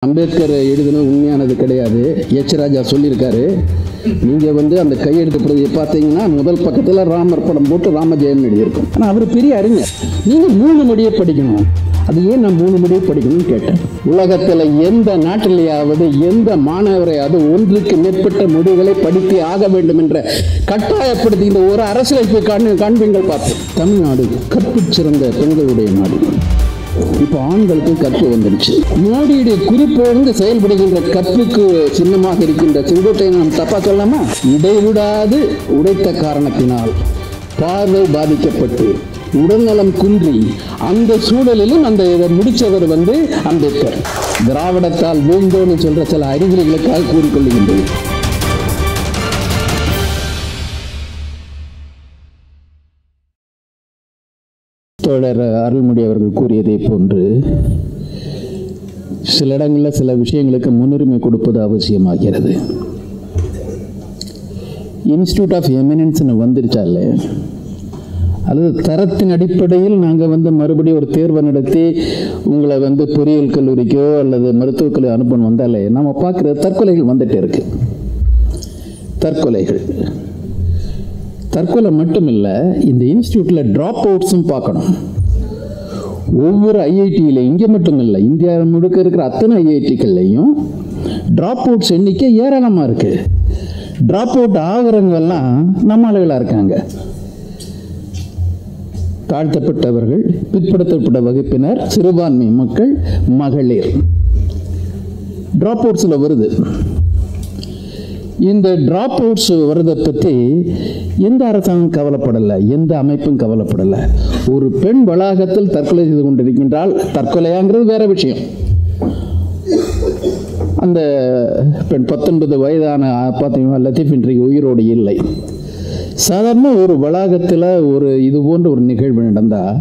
அம்பேத்கர் எழுதினது உண்மையானது கிடையாது எச் ராஜா சொல்லியிருக்காரு நீங்கள் வந்து அந்த கையெழுத்து பிரதியை பார்த்தீங்கன்னா முதல் பக்கத்தில் ராமர் படம் போட்டு ராமஜெயம் எழுதியிருக்கும் ஆனால் அவர் பெரிய அறிஞர் நீங்கள் மூணு மொழியை படிக்கணும் அது ஏன் நான் மூணு மொழியை படிக்கணும்னு கேட்டேன் உலகத்தில் எந்த நாட்டிலேயாவது எந்த மாணவரையாவது ஒன்றுக்கு மேற்பட்ட மொழிகளை படித்து ஆக வேண்டும் என்ற கட்டாயப்படுத்தி இந்த ஒரு அரசியலமைப்பு காண் காண்பீங்கள் பார்த்து தமிழ்நாடு கற்பிற் சிறந்த பெண்களுடைய நாடு இப்போ ஆண்களுக்கும் கற்பு வந்துடுச்சு மோடியுடைய குறிப்பிலிருந்து செயல்படுகின்ற கற்புக்கு சின்னமாக இருக்கின்ற செங்கோட்டையை நாம் தப்பா சொல்லாமா இடைவிடாது உடைத்த காரணத்தினால் பார்வை பாதிக்கப்பட்டு உடல்நலம் குன்றி அந்த சூழலிலும் அந்த இதை முடிச்சவர் வந்து அம்பேத்கர் திராவிடத்தால் வீழ்ந்தோன்னு சொல்ற சில அறிகுறிகளுக்காக கூறிக்கொள்கின்றது தோழர் அருள்மொழி அவர்கள் கூறியதை போன்று சில இடங்களில் சில விஷயங்களுக்கு முன்னுரிமை கொடுப்பது அவசியமாகிறது இன்ஸ்டியூட் ஆஃப் எமினன்ஸ்னு வந்துருச்சாலே அல்லது தரத்தின் அடிப்படையில் நாங்கள் வந்து மறுபடியும் ஒரு தேர்வை நடத்தி உங்களை வந்து பொறியியல் கல்லூரிக்கோ அல்லது மருத்துவக் கல்லூரி அனுப்பணும் வந்தாலே நம்ம பார்க்குற தற்கொலைகள் வந்துட்டே இருக்கு தற்கொலைகள் தற்கொலை மட்டும் இல்லை இந்த இன்ஸ்டியூட்டில் ட்ராப் அவுட்ஸும் பார்க்கணும் ஒவ்வொரு ஐஐடியில் இங்கே மட்டும் இல்லை இந்தியா முழுக்க இருக்கிற அத்தனை ஐஐடிக்கள்லையும் ட்ராப் அவுட்ஸ் எண்ணிக்கை ஏராளமாக இருக்குது ட்ராப் அவுட் ஆகிறவங்கெல்லாம் நம்ம ஆளுகளாக இருக்காங்க தாழ்த்தப்பட்டவர்கள் பிற்படுத்தப்பட்ட வகுப்பினர் சிறுபான்மை மக்கள் மகளிர் ட்ராப் அவுட்ஸில் வருது இந்த ட்ராப் அவுட்ஸ் வரதை பற்றி எந்த அரசாங்கம் கவலைப்படலை எந்த அமைப்பும் கவலைப்படலை ஒரு பெண் வளாகத்தில் தற்கொலை செய்து கொண்டிருக்கின்றால் தற்கொலையாங்கிறது வேற விஷயம் அந்த பெண் பத்தொன்பது வயதான பார்த்தீங்கன்னா லத்தீஃப் இன்றைக்கு உயிரோடு இல்லை சாதாரண ஒரு வளாகத்தில் ஒரு இது போன்ற ஒரு நிகழ்வு நடந்தால்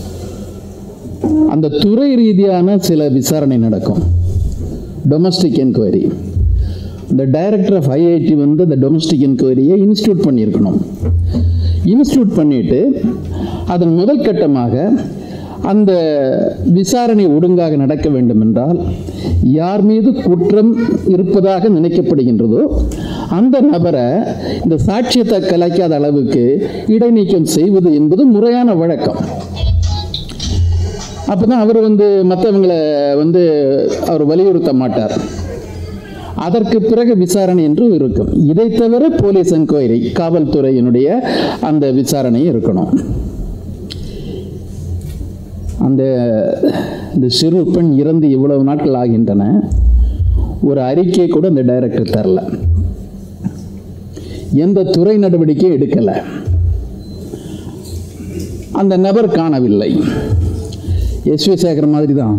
அந்த துறை ரீதியான சில விசாரணை நடக்கும் டொமஸ்டிக் என்கொயரி இந்த டைரக்டர் ஆஃப் ஐஐடி வந்து அந்த டொமஸ்டிக் என்கொயரியை இன்ஸ்டியூட் பண்ணியிருக்கணும் இன்ஸ்டியூட் பண்ணிட்டு அதன் முதல் கட்டமாக அந்த விசாரணை ஒழுங்காக நடக்க வேண்டும் என்றால் யார் மீது குற்றம் இருப்பதாக நினைக்கப்படுகின்றதோ அந்த நபரை இந்த சாட்சியத்தை கலைக்காத அளவுக்கு இடைநீக்கம் செய்வது என்பது முறையான வழக்கம் அப்பதான் அவர் வந்து மற்றவங்களை வந்து அவர் வலியுறுத்த மாட்டார் அதற்கு பிறகு விசாரணை என்று இருக்கும் இதை தவிர போலீஸ் என்கொயரி காவல்துறையினுடைய அந்த விசாரணை இருக்கணும் அந்த இந்த சிறு பெண் இறந்து இவ்வளவு நாட்கள் ஆகின்றன ஒரு அறிக்கை கூட அந்த டைரக்டர் தரல எந்த துறை நடவடிக்கையும் எடுக்கலை அந்த நபர் காணவில்லை எஸ் வி சேகர் மாதிரி தான்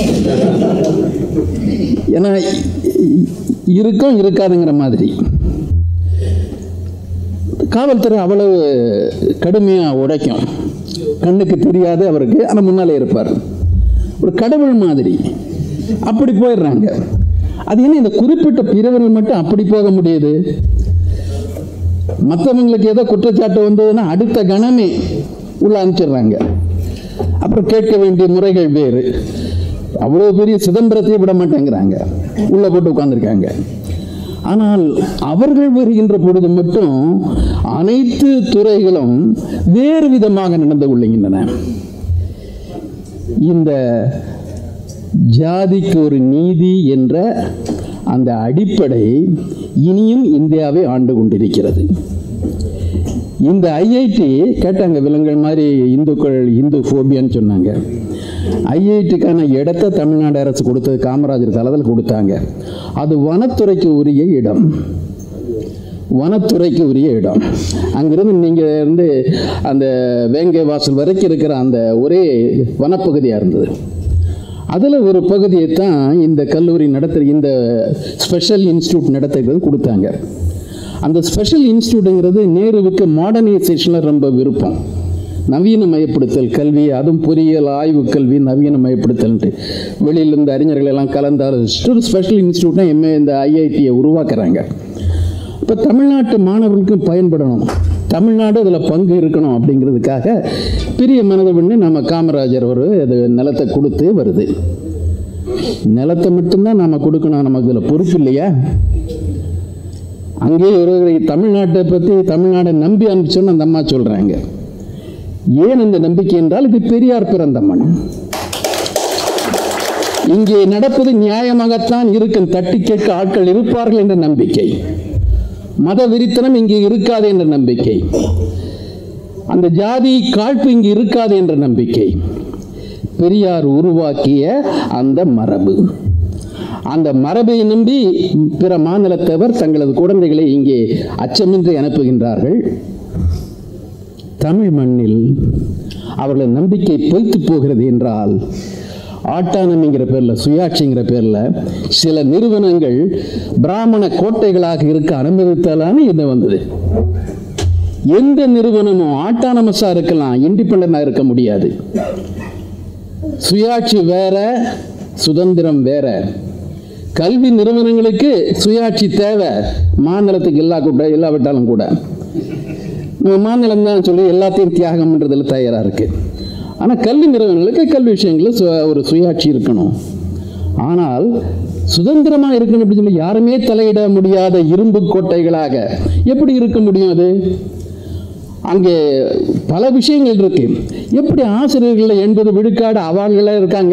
ஏன்னா இருக்கும் இருக்காதுங்கிற மாதிரி காவல்துறை அவ்வளவு கடுமையாக உடைக்கும் கண்ணுக்கு தெரியாது அவருக்கு ஆனால் முன்னாலே இருப்பார் ஒரு கடவுள் மாதிரி அப்படி போயிடுறாங்க அது என்ன இந்த குறிப்பிட்ட பிரிவினர் மட்டும் அப்படி போக முடியுது மற்றவங்களுக்கு ஏதோ குற்றச்சாட்டு வந்ததுன்னா அடுத்த கணமே உள்ள அனுப்பிச்சிடுறாங்க அப்புறம் கேட்க வேண்டிய முறைகள் வேறு அவ்வளோ பெரிய சிதம்பரத்தையே விட மாட்டேங்கிறாங்க உள்ளே போட்டு உட்காந்துருக்காங்க ஆனால் அவர்கள் வருகின்ற பொழுது மட்டும் அனைத்து துறைகளும் வேறு விதமாக நடந்து கொள்ளுகின்றன இந்த ஜாதிக்கு ஒரு நீதி என்ற அந்த அடிப்படை இனியும் இந்தியாவை ஆண்டு கொண்டிருக்கிறது இந்த ஐஐடி கேட்டாங்க விலங்குகள் மாதிரி இந்துக்கள் இந்து ஃபோபியான்னு சொன்னாங்க ஐஐடிக்கான இடத்தை தமிழ்நாடு அரசு கொடுத்தது காமராஜர் தலையில் கொடுத்தாங்க அது வனத்துறைக்கு உரிய இடம் வனத்துறைக்கு உரிய இடம் அங்கிருந்து நீங்கள் இருந்து அந்த வேங்கை வாசல் வரைக்கும் இருக்கிற அந்த ஒரே வனப்பகுதியாக இருந்தது அதில் ஒரு பகுதியை தான் இந்த கல்லூரி நடத்துகிற இந்த ஸ்பெஷல் இன்ஸ்டியூட் நடத்துகிறது கொடுத்தாங்க அந்த ஸ்பெஷல் இன்ஸ்டியூட்டுங்கிறது நேருவுக்கு மாடர்னைசேஷனில் ரொம்ப விருப்பம் நவீனமயப்படுத்தல் கல்வி அதுவும் பொறியியல் ஆய்வு கல்வி நவீனமயப்படுத்தல்ன்ட்டு வெளியிலேருந்து அறிஞர்கள் எல்லாம் கலந்து ஆலோசிச்சுட்டு ஒரு ஸ்பெஷல் இன்ஸ்டியூட்னா எம்ஏ இந்த ஐஐடியை உருவாக்குறாங்க இப்போ தமிழ்நாட்டு மாணவர்களுக்கும் பயன்படணும் தமிழ்நாடு அதில் பங்கு இருக்கணும் அப்படிங்கிறதுக்காக பெரிய மனது பண்ணி நம்ம காமராஜர் ஒரு அது நிலத்தை கொடுத்து வருது நிலத்தை மட்டும்தான் நாம கொடுக்கணும் நமக்கு இதில் பொறுப்பு இல்லையா அங்கே ஒரு தமிழ்நாட்டை பற்றி தமிழ்நாடை நம்பி அனுப்பிச்சோன்னு அந்த அம்மா சொல்கிறாங்க ஏன் இந்த நம்பிக்கை என்றால் இது பெரியார் பிறந்த மண் இங்கே நடப்பது நியாயமாகத்தான் இருக்கும் தட்டி கேட்க ஆட்கள் இருப்பார்கள் என்ற நம்பிக்கை மத வெறித்தனம் இங்கே இருக்காது என்ற நம்பிக்கை அந்த ஜாதி காழ்ப்பு இங்கு இருக்காது என்ற நம்பிக்கை பெரியார் உருவாக்கிய அந்த மரபு அந்த மரபை நம்பி பிற மாநிலத்தவர் தங்களது குழந்தைகளை இங்கே அச்சமின்றி அனுப்புகின்றார்கள் தமிழ் மண்ணில் அவர்களது நம்பிக்கை பொய்த்து போகிறது என்றால் ஆட்டானமிங்கிற பேரில் சுயாட்சிங்கிற பேரில் சில நிறுவனங்கள் பிராமண கோட்டைகளாக இருக்க அனுமதித்தாலான்னு இது வந்தது எந்த நிறுவனமும் ஆட்டானமஸாக இருக்கலாம் இண்டிபெண்டாக இருக்க முடியாது சுயாட்சி வேற சுதந்திரம் வேற கல்வி நிறுவனங்களுக்கு சுயாட்சி தேவை மாநிலத்துக்கு எல்லா கூட இல்லாவிட்டாலும் கூட நம்ம மாநிலம் தான் சொல்லி எல்லாத்தையும் தியாகம் பண்ணுறதுல தயாராக இருக்கு ஆனால் கல்வி நிறுவனங்களுக்கு கல்வி விஷயங்களில் சு- ஒரு சுயாட்சி இருக்கணும் ஆனால் சுதந்திரமாக இருக்கணும் அப்படின்னு சொல்லி யாருமே தலையிட முடியாத இரும்பு கோட்டைகளாக எப்படி இருக்க முடியும் அது அங்கே பல விஷயங்கள் இருக்கு எப்படி ஆசிரியர்கள் எண்பது விழுக்காடு அவாள்களே இருக்காங்க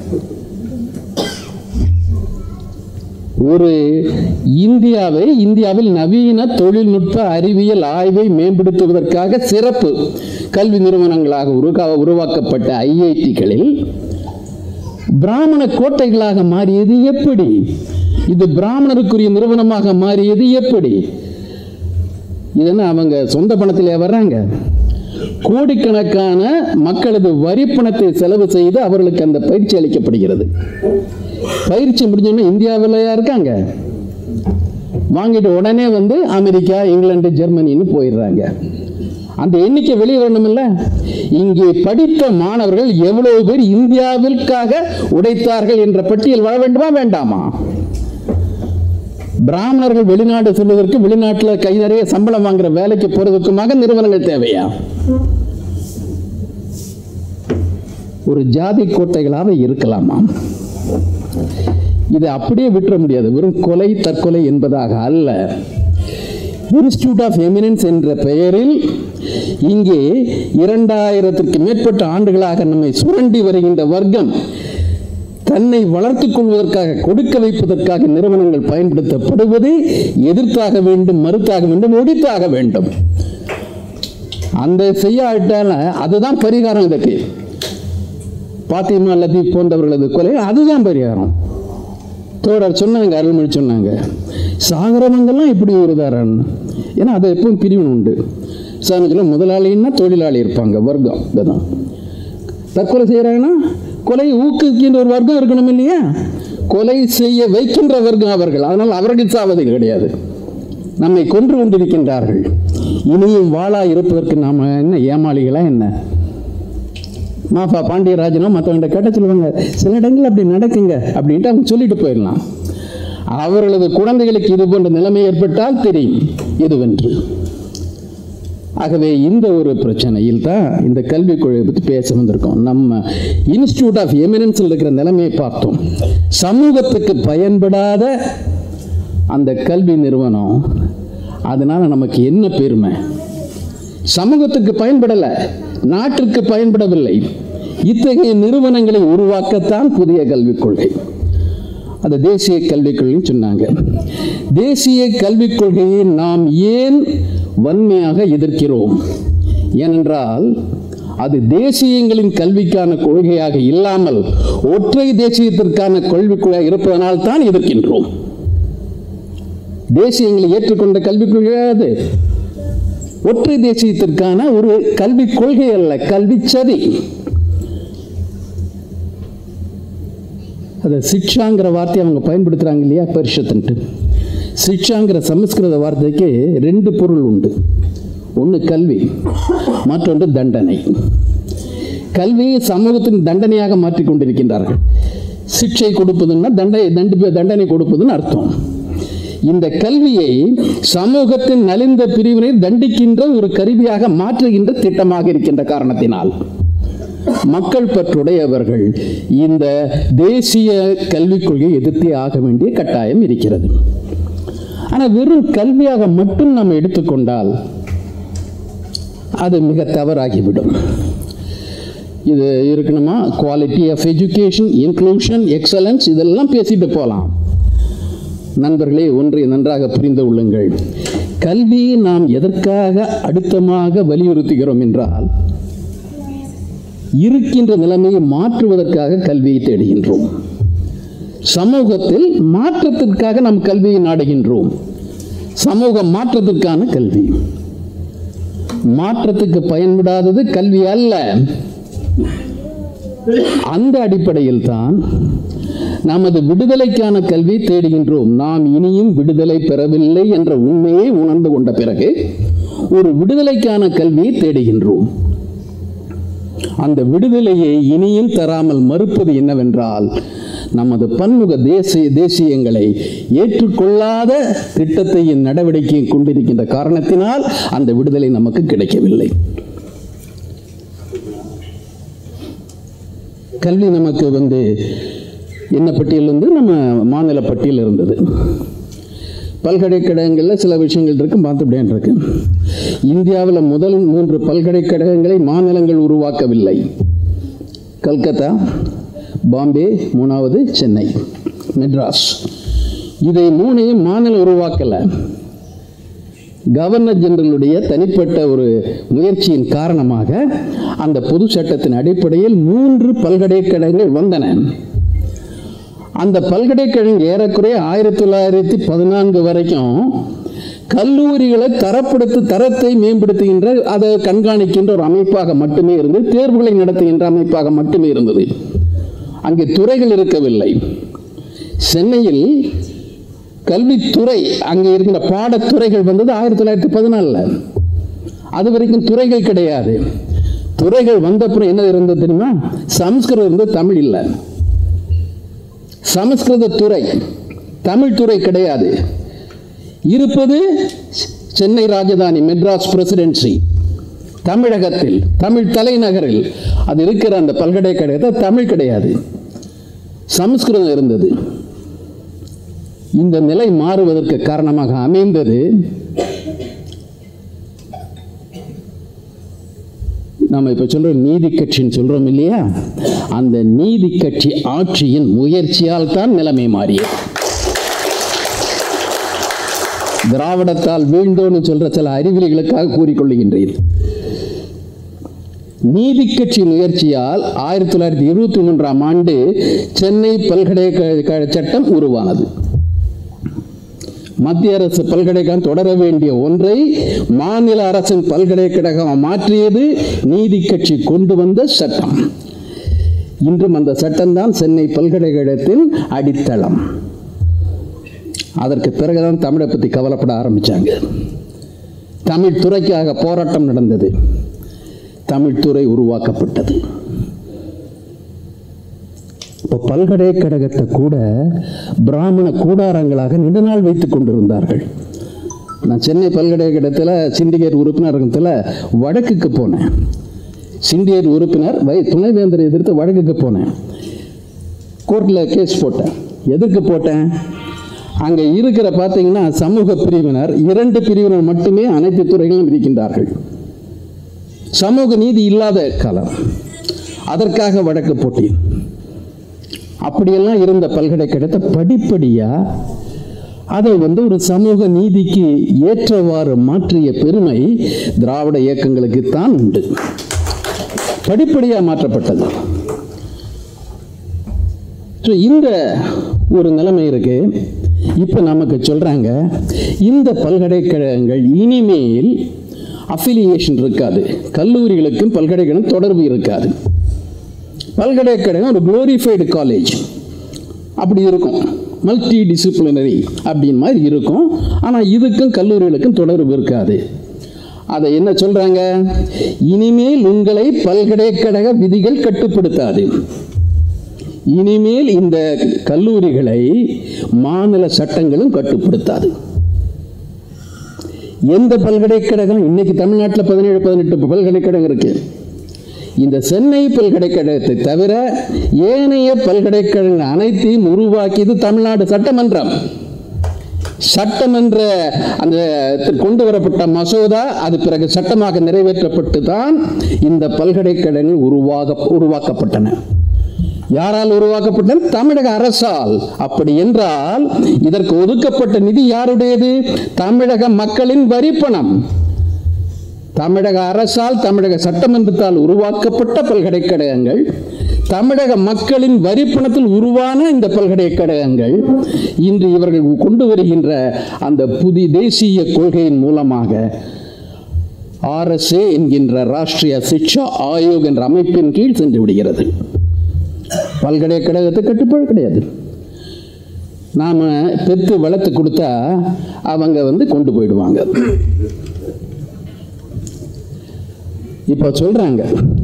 ஒரு இந்தியாவை இந்தியாவில் நவீன தொழில்நுட்ப அறிவியல் ஆய்வை மேம்படுத்துவதற்காக சிறப்பு கல்வி நிறுவனங்களாக உருவா உருவாக்கப்பட்ட ஐஐடிகளில் பிராமண கோட்டைகளாக மாறியது எப்படி இது பிராமணருக்குரிய நிறுவனமாக மாறியது எப்படி இதெல்லாம் அவங்க சொந்த பணத்திலே வர்றாங்க கோடிக்கணக்கான மக்களது வரி பணத்தை செலவு செய்து அவர்களுக்கு அந்த பயிற்சி அளிக்கப்படுகிறது பயிற்சி முடிஞ்சோடனே இந்தியாவிலையா இருக்காங்க வாங்கிட்டு உடனே வந்து அமெரிக்கா இங்கிலாந்து ஜெர்மனின்னு போயிடுறாங்க அந்த எண்ணிக்கை வெளியே வரணுமில்ல இங்கே படித்த மாணவர்கள் எவ்வளவு பேர் இந்தியாவிற்காக உடைத்தார்கள் என்ற பட்டியல் வர வேண்டுமா வேண்டாமா பிராமணர்கள் வெளிநாடு செல்வதற்கு வெளிநாட்டில் கை நிறைய சம்பளம் வாங்குற வேலைக்கு போறதுக்குமாக நிறுவனங்கள் தேவையா ஒரு ஜாதி கோட்டைகளாக இருக்கலாமா இதை அப்படியே விட்டுற முடியாது வெறும் கொலை தற்கொலை என்பதாக அல்ல இன்ஸ்டிடியூட் ஆஃப் எமினன்ஸ் என்ற பெயரில் இங்கே இரண்டாயிரத்திற்கு மேற்பட்ட ஆண்டுகளாக நம்மை சுரண்டி வருகின்ற வர்க்கம் தன்னை வளர்த்துக் கொள்வதற்காக கொடுக்க வைப்பதற்காக நிறுவனங்கள் பயன்படுத்தப்படுவதை எதிர்த்தாக வேண்டும் மறுத்தாக வேண்டும் ஒடித்தாக வேண்டும் அந்த செய்யாவிட்டால அதுதான் பரிகாரம் இதற்கு பாத்திமா லத்தீப் போன்றவர்களது கொலை அதுதான் பரிகாரம் தோழர் சொன்னாங்க அருள்மொழி சொன்னாங்க சாகரவங்கெல்லாம் இப்படி ஒரு உதாரணம் ஏன்னா அது எப்பவும் பிரிவினை உண்டு சாணத்தில் முதலாளின்னா தொழிலாளி இருப்பாங்க வர்க்கம் இதுதான் தற்கொலை செய்கிறாங்கன்னா கொலை ஊக்குவிக்கின்ற ஒரு வர்க்கம் இருக்கணும் இல்லையா கொலை செய்ய வைக்கின்ற வர்க்கம் அவர்கள் அதனால் அவர்கள் சாவது கிடையாது நம்மை கொன்று கொண்டிருக்கின்றார்கள் இனியும் வாழா இருப்பதற்கு நாம் என்ன ஏமாளிகளா என்ன மாஃபா பாண்டியராஜனோ மற்றவங்க கேட்ட சொல்லுவாங்க சில இடங்கள் அப்படி நடக்குங்க அப்படின்ட்டு அவங்க சொல்லிட்டு போயிடலாம் அவர்களது குழந்தைகளுக்கு இது போன்ற நிலைமை ஏற்பட்டால் தெரியும் இதுவென்று ஆகவே இந்த ஒரு பிரச்சனையில் தான் இந்த கல்விக் கொள்கையை பற்றி பேச வந்திருக்கோம் நம்ம இன்ஸ்டிடியூட் ஆஃப் எமினன்ஸில் இருக்கிற நிலைமையை பார்த்தோம் சமூகத்துக்கு பயன்படாத அந்த கல்வி நிறுவனம் அதனால நமக்கு என்ன பெருமை சமூகத்துக்கு பயன்படலை நாட்டிற்கு பயன்படவில்லை இத்தகைய நிறுவனங்களை உருவாக்கத்தான் புதிய கல்விக் கொள்கை அது தேசிய கல்விக் கொள்கைன்னு சொன்னாங்க தேசிய கல்விக் கொள்கையை நாம் ஏன் வன்மையாக எதிர்க்கிறோம் ஏனென்றால் அது தேசியங்களின் கல்விக்கான கொள்கையாக இல்லாமல் ஒற்றை தேசியத்திற்கான கல்விக் கொள்கையாக இருப்பதனால் தான் எதிர்க்கின்றோம் தேசியங்களை ஏற்றுக்கொண்ட கல்விக் கொள்கை அது ஒற்றை தேசியத்திற்கான ஒரு கல்விக் கொள்கை அல்ல கல்வி சதி அதை சிக்ஷாங்கிற வார்த்தையை அவங்க பயன்படுத்துகிறாங்க இல்லையா பரிஷத்துன்ட்டு சிக்ஷாங்கிற சமஸ்கிருத வார்த்தைக்கு ரெண்டு பொருள் உண்டு ஒன்று கல்வி மற்றொன்று தண்டனை கல்வியை சமூகத்தின் தண்டனையாக மாற்றிக் கொண்டிருக்கின்றார்கள் சிக்ஷை கொடுப்பதுன்னா தண்டனை தண்டு தண்டனை கொடுப்பதுன்னு அர்த்தம் இந்த கல்வியை சமூகத்தின் நலிந்த பிரிவினை தண்டிக்கின்ற ஒரு கருவியாக மாற்றுகின்ற திட்டமாக இருக்கின்ற காரணத்தினால் மக்கள் பற்றுடையவர்கள் இந்த தேசிய கல்விக் கொள்கையை எதிர்த்தே ஆக வேண்டிய கட்டாயம் இருக்கிறது ஆனால் வெறும் கல்வியாக மட்டும் நாம் எடுத்துக்கொண்டால் அது மிக தவறாகிவிடும் இது இருக்கணுமா quality of education inclusion excellence இதெல்லாம் பேசிட்டு போகலாம் நண்பர்களே ஒன்றை நன்றாக புரிந்து கொள்ளுங்கள் கல்வியை நாம் எதற்காக அழுத்தமாக வலியுறுத்துகிறோம் என்றால் இருக்கின்ற நிலைமையை மாற்றுவதற்காக கல்வியை தேடுகின்றோம் சமூகத்தில் மாற்றத்திற்காக நாம் கல்வியை நாடுகின்றோம் சமூக மாற்றத்திற்கான கல்வி மாற்றத்துக்கு பயன்படாதது கல்வி அல்ல அந்த அடிப்படையில் தான் நமது விடுதலைக்கான கல்வி தேடுகின்றோம் நாம் இனியும் விடுதலை பெறவில்லை என்ற உண்மையை உணர்ந்து கொண்ட பிறகு ஒரு விடுதலைக்கான கல்வியை தேடுகின்றோம் அந்த விடுதலையை இனியும் தராமல் மறுப்பது என்னவென்றால் நமது பன்முக தேசிய தேசியங்களை ஏற்றுக்கொள்ளாத திட்டத்தையும் நடவடிக்கை கொண்டிருக்கின்ற காரணத்தினால் அந்த விடுதலை நமக்கு கிடைக்கவில்லை கல்வி நமக்கு வந்து என்ன பட்டியல் வந்து நம்ம மாநில பட்டியல் இருந்தது பல்கலைக்கழகங்களில் சில விஷயங்கள் இருக்கு பார்த்துப்படியான் இருக்கு இந்தியாவில் முதல் மூன்று பல்கலைக்கழகங்களை மாநிலங்கள் உருவாக்கவில்லை கல்கத்தா பாம்பே மூணாவது சென்னை மெட்ராஸ் இதை மூணையும் மாநிலம் உருவாக்கலை கவர்னர் ஜெனரலுடைய தனிப்பட்ட ஒரு முயற்சியின் காரணமாக அந்த பொது சட்டத்தின் அடிப்படையில் மூன்று பல்கலைக்கழகங்கள் வந்தன அந்த பல்கலைக்கழகம் ஏறக்குறைய ஆயிரத்தி தொள்ளாயிரத்தி பதினான்கு வரைக்கும் கல்லூரிகளை தரப்படுத்து தரத்தை மேம்படுத்துகின்ற அதை கண்காணிக்கின்ற ஒரு அமைப்பாக மட்டுமே இருந்தது தேர்வுகளை நடத்துகின்ற அமைப்பாக மட்டுமே இருந்தது அங்கே துறைகள் இருக்கவில்லை சென்னையில் கல்வித்துறை அங்கே இருக்கின்ற பாடத்துறைகள் வந்தது ஆயிரத்தி தொள்ளாயிரத்தி பதினாலில் அது வரைக்கும் துறைகள் கிடையாது துறைகள் வந்தப்புறம் என்ன இருந்தது தெரியுமா சம்ஸ்கிருதம் இருந்தது தமிழ் இல்லை சமஸ்கிருத துறை தமிழ் துறை கிடையாது இருப்பது சென்னை ராஜதானி மெட்ராஸ் பிரசிடென்சி தமிழகத்தில் தமிழ் தலைநகரில் அது இருக்கிற அந்த பல்கலைக்கழகத்தில் தமிழ் கிடையாது சமஸ்கிருதம் இருந்தது இந்த நிலை மாறுவதற்கு காரணமாக அமைந்தது நம்ம இப்போ சொல்கிறோம் நீதி கட்சின்னு சொல்கிறோம் இல்லையா அந்த நீதி கட்சி ஆட்சியின் முயற்சியால் தான் நிலைமை மாறியது திராவிடத்தால் வீழ்ந்தோன்னு சொல்ற சில அறிவிலிகளுக்காக கூறிக்கொள்ளுகின்றேன் நீதி கட்சி முயற்சியால் ஆயிரத்தி தொள்ளாயிரத்தி இருபத்தி மூன்றாம் ஆண்டு சென்னை பல்கலைக்கழக சட்டம் உருவானது மத்திய அரசு பல்கலைக்கழகம் தொடர வேண்டிய ஒன்றை மாநில அரசின் பல்கலைக்கழகம் மாற்றியது நீதி கட்சி கொண்டு வந்த சட்டம் இன்றும் அந்த சட்டம்தான் சென்னை பல்கலைக்கழகத்தின் அடித்தளம் அதற்கு பிறகுதான் தமிழை பற்றி கவலைப்பட ஆரம்பித்தாங்க தமிழ் துறைக்காக போராட்டம் நடந்தது தமிழ் துறை உருவாக்கப்பட்டது இப்போ பல்கலைக்கழகத்தை கூட பிராமண கூடாரங்களாக நெடுநாள் வைத்துக் கொண்டிருந்தார்கள் நான் சென்னை பல்கலைக்கழகத்தில் சிண்டிகேட் உறுப்பினரகத்தில் வடக்குக்கு போனேன் சிண்டிகேட் உறுப்பினர் வை துணைவேந்தரை எதிர்த்து வழக்குக்கு போனேன் கோர்ட்டில் கேஸ் போட்டேன் எதுக்கு போட்டேன் அங்கே இருக்கிற பார்த்தீங்கன்னா சமூக பிரிவினர் இரண்டு பிரிவினர் மட்டுமே அனைத்து துறைகளிலும் இருக்கின்றார்கள் சமூக நீதி இல்லாத காலம் அதற்காக வழக்கு போட்டேன் அப்படியெல்லாம் இருந்த பல்கலைக்கழகத்தை படிப்படியாக அதை வந்து ஒரு சமூக நீதிக்கு ஏற்றவாறு மாற்றிய பெருமை திராவிட இயக்கங்களுக்கு தான் உண்டு படிப்படியாக மாற்றப்பட்டது ஸோ இந்த ஒரு நிலைமை இருக்கு இப்போ நமக்கு சொல்கிறாங்க இந்த பல்கலைக்கழகங்கள் இனிமேல் அஃபிலியேஷன் இருக்காது கல்லூரிகளுக்கும் பல்கலைக்கழகம் தொடர்பு இருக்காது பல்கலைக்கழகம் ஒரு குளோரிஃபைடு காலேஜ் அப்படி இருக்கும் மல்டி டிசிப்ளினரி அப்படின்னு மாதிரி இருக்கும் ஆனால் இதுக்கும் கல்லூரிகளுக்கும் தொடர்பு இருக்காது அதை என்ன சொல்கிறாங்க இனிமேல் உங்களை பல்கலைக்கழக விதிகள் கட்டுப்படுத்தாது இனிமேல் இந்த கல்லூரிகளை மாநில சட்டங்களும் கட்டுப்படுத்தாது எந்த பல்கலைக்கழகம் இன்னைக்கு தமிழ்நாட்டில் பதினேழு பதினெட்டு பல்கலைக்கழகம் இருக்கு இந்த சென்னை பல்கலைக்கழகத்தை தவிர ஏனைய பல்கலைக்கழகங்கள் அனைத்தையும் உருவாக்கியது தமிழ்நாடு சட்டமன்றம் சட்டமன்ற அந்த கொண்டு வரப்பட்ட மசோதா அது பிறகு சட்டமாக நிறைவேற்றப்பட்டு தான் இந்த பல்கலைக்கழகங்கள் உருவாக உருவாக்கப்பட்டன யாரால் உருவாக்கப்பட்டன தமிழக அரசால் அப்படி என்றால் இதற்கு ஒதுக்கப்பட்ட நிதி யாருடையது தமிழக மக்களின் வரிப்பணம் தமிழக அரசால் தமிழக சட்டமன்றத்தால் உருவாக்கப்பட்ட பல்கலைக்கழகங்கள் தமிழக மக்களின் வரிப்பணத்தில் உருவான இந்த பல்கலைக்கழகங்கள் இன்று இவர்கள் கொண்டு வருகின்ற அந்த புதிய தேசிய கொள்கையின் மூலமாக ஆர்எஸ்ஏ என்கின்ற ராஷ்டிரிய சிக்ஷா ஆயோக் என்ற அமைப்பின் கீழ் சென்று விடுகிறது பல்கலைக்கழகத்தை கட்டுப்பாடு கிடையாது நாம் பெற்று வளர்த்து கொடுத்தா அவங்க வந்து கொண்டு போயிடுவாங்க இப்போ சொல்கிறாங்க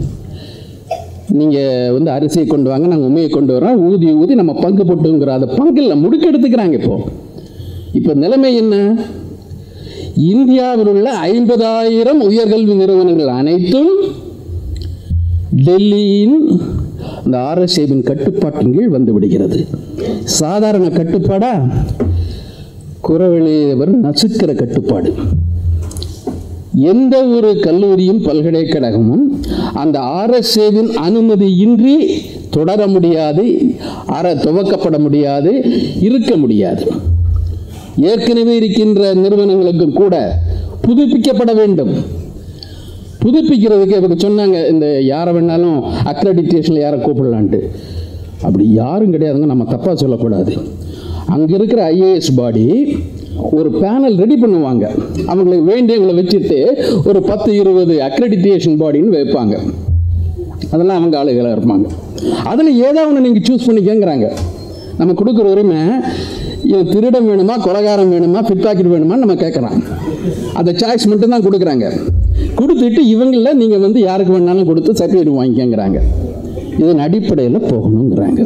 நீங்கள் வந்து அரிசியை கொண்டு வாங்க நாங்கள் உண்மையை கொண்டு வரோம் ஊதி ஊதி நம்ம பங்கு போட்டுங்கிற அதை பங்கில் முடுக்க எடுத்துக்கிறாங்க இப்போ இப்போ நிலைமை என்ன இந்தியாவில் உள்ள ஐம்பதாயிரம் உயர்கல்வி நிறுவனங்கள் அனைத்தும் டெல்லியின் அந்த ஆர்எஸ்ஏவின் கட்டுப்பாட்டின் கீழ் வந்து விடுகிறது சாதாரண கட்டுப்பாடா குறவழியவர் நசுக்கிற கட்டுப்பாடு எந்த ஒரு கல்லூரியும் பல்கலைக்கழகமும் அந்த ஆர்எஸ்ஏவின் அனுமதியின்றி தொடர முடியாது அற துவக்கப்பட முடியாது இருக்க முடியாது ஏற்கனவே இருக்கின்ற நிறுவனங்களுக்கும் கூட புதுப்பிக்கப்பட வேண்டும் புதுப்பிக்கிறதுக்கு இவங்க சொன்னாங்க இந்த யாரை வேணாலும் அக்ரெடிட்டேஷனில் யாரை கூப்பிடலான்ட்டு அப்படி யாரும் கிடையாதுங்க நம்ம தப்பாக சொல்லக்கூடாது அங்கே இருக்கிற ஐஏஎஸ் பாடி ஒரு பேனல் ரெடி பண்ணுவாங்க அவங்களுக்கு வேண்டியவங்களை வச்சுட்டு ஒரு பத்து இருபது அக்ரெடிட்டேஷன் பாடின்னு வைப்பாங்க அதெல்லாம் அவங்க ஆளுகளாக இருப்பாங்க அதில் ஏதோ ஒன்று நீங்கள் சூஸ் பண்ணிக்கங்கிறாங்க நம்ம கொடுக்குற உரிமை இது திருடம் வேணுமா கொலகாரம் வேணுமா பிட்பாக்கெட் வேணுமான்னு நம்ம கேட்குறோம் அந்த சாய்ஸ் மட்டும் தான் கொடுக்குறாங்க கொடுத்துட்டு இவங்களில் நீங்கள் வந்து யாருக்கு வேணாலும் கொடுத்து சர்டிஃபிகேட் வாங்கிக்கங்கிறாங்க இதன் அடிப்படையில் போகணுங்கிறாங்க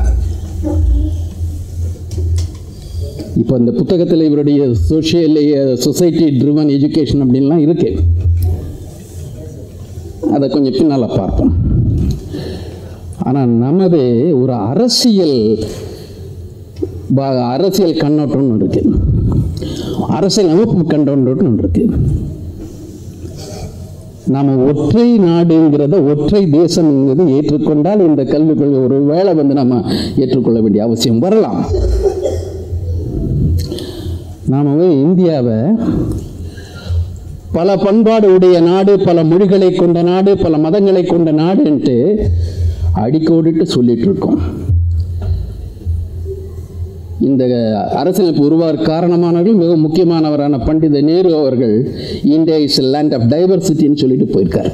இப்போ இந்த புத்தகத்தில் இவருடைய சோஷியல் சொசைட்டி ட்ரிவன் எஜுகேஷன் அப்படின்லாம் இருக்கு அதை கொஞ்சம் பின்னால் பார்ப்போம் ஆனால் நமது ஒரு அரசியல் பா- அரசியல் கண்ணோட்டம்னு ஒன்று இருக்கு அரசியல் அமைப்பு கண்ணோட்டம்னு ஒன்று இருக்கு நாம ஒற்றை நாடுங்கிறத ஒற்றை தேசம்ங்கிறத ஏற்றுக்கொண்டால் இந்த கல்விக் கொள்கை ஒரு வேளை வந்து நம்ம ஏற்றுக்கொள்ள வேண்டிய அவசியம் வரலாம் நாம வந்து இந்தியாவை பல பண்பாடு உடைய நாடு பல மொழிகளை கொண்ட நாடு பல மதங்களை கொண்ட நாடுன்ட்டு அடிக்கோடிட்டு சொல்லிட்டு இருக்கோம் இந்த அரசியலமைப்பு உருவாக காரணமானவர்கள் மிக முக்கியமானவரான பண்டித நேரு அவர்கள் இந்தியா இஸ் லேண்ட் ஆஃப் டைவர்சிட்டின்னு சொல்லிட்டு போயிருக்கார்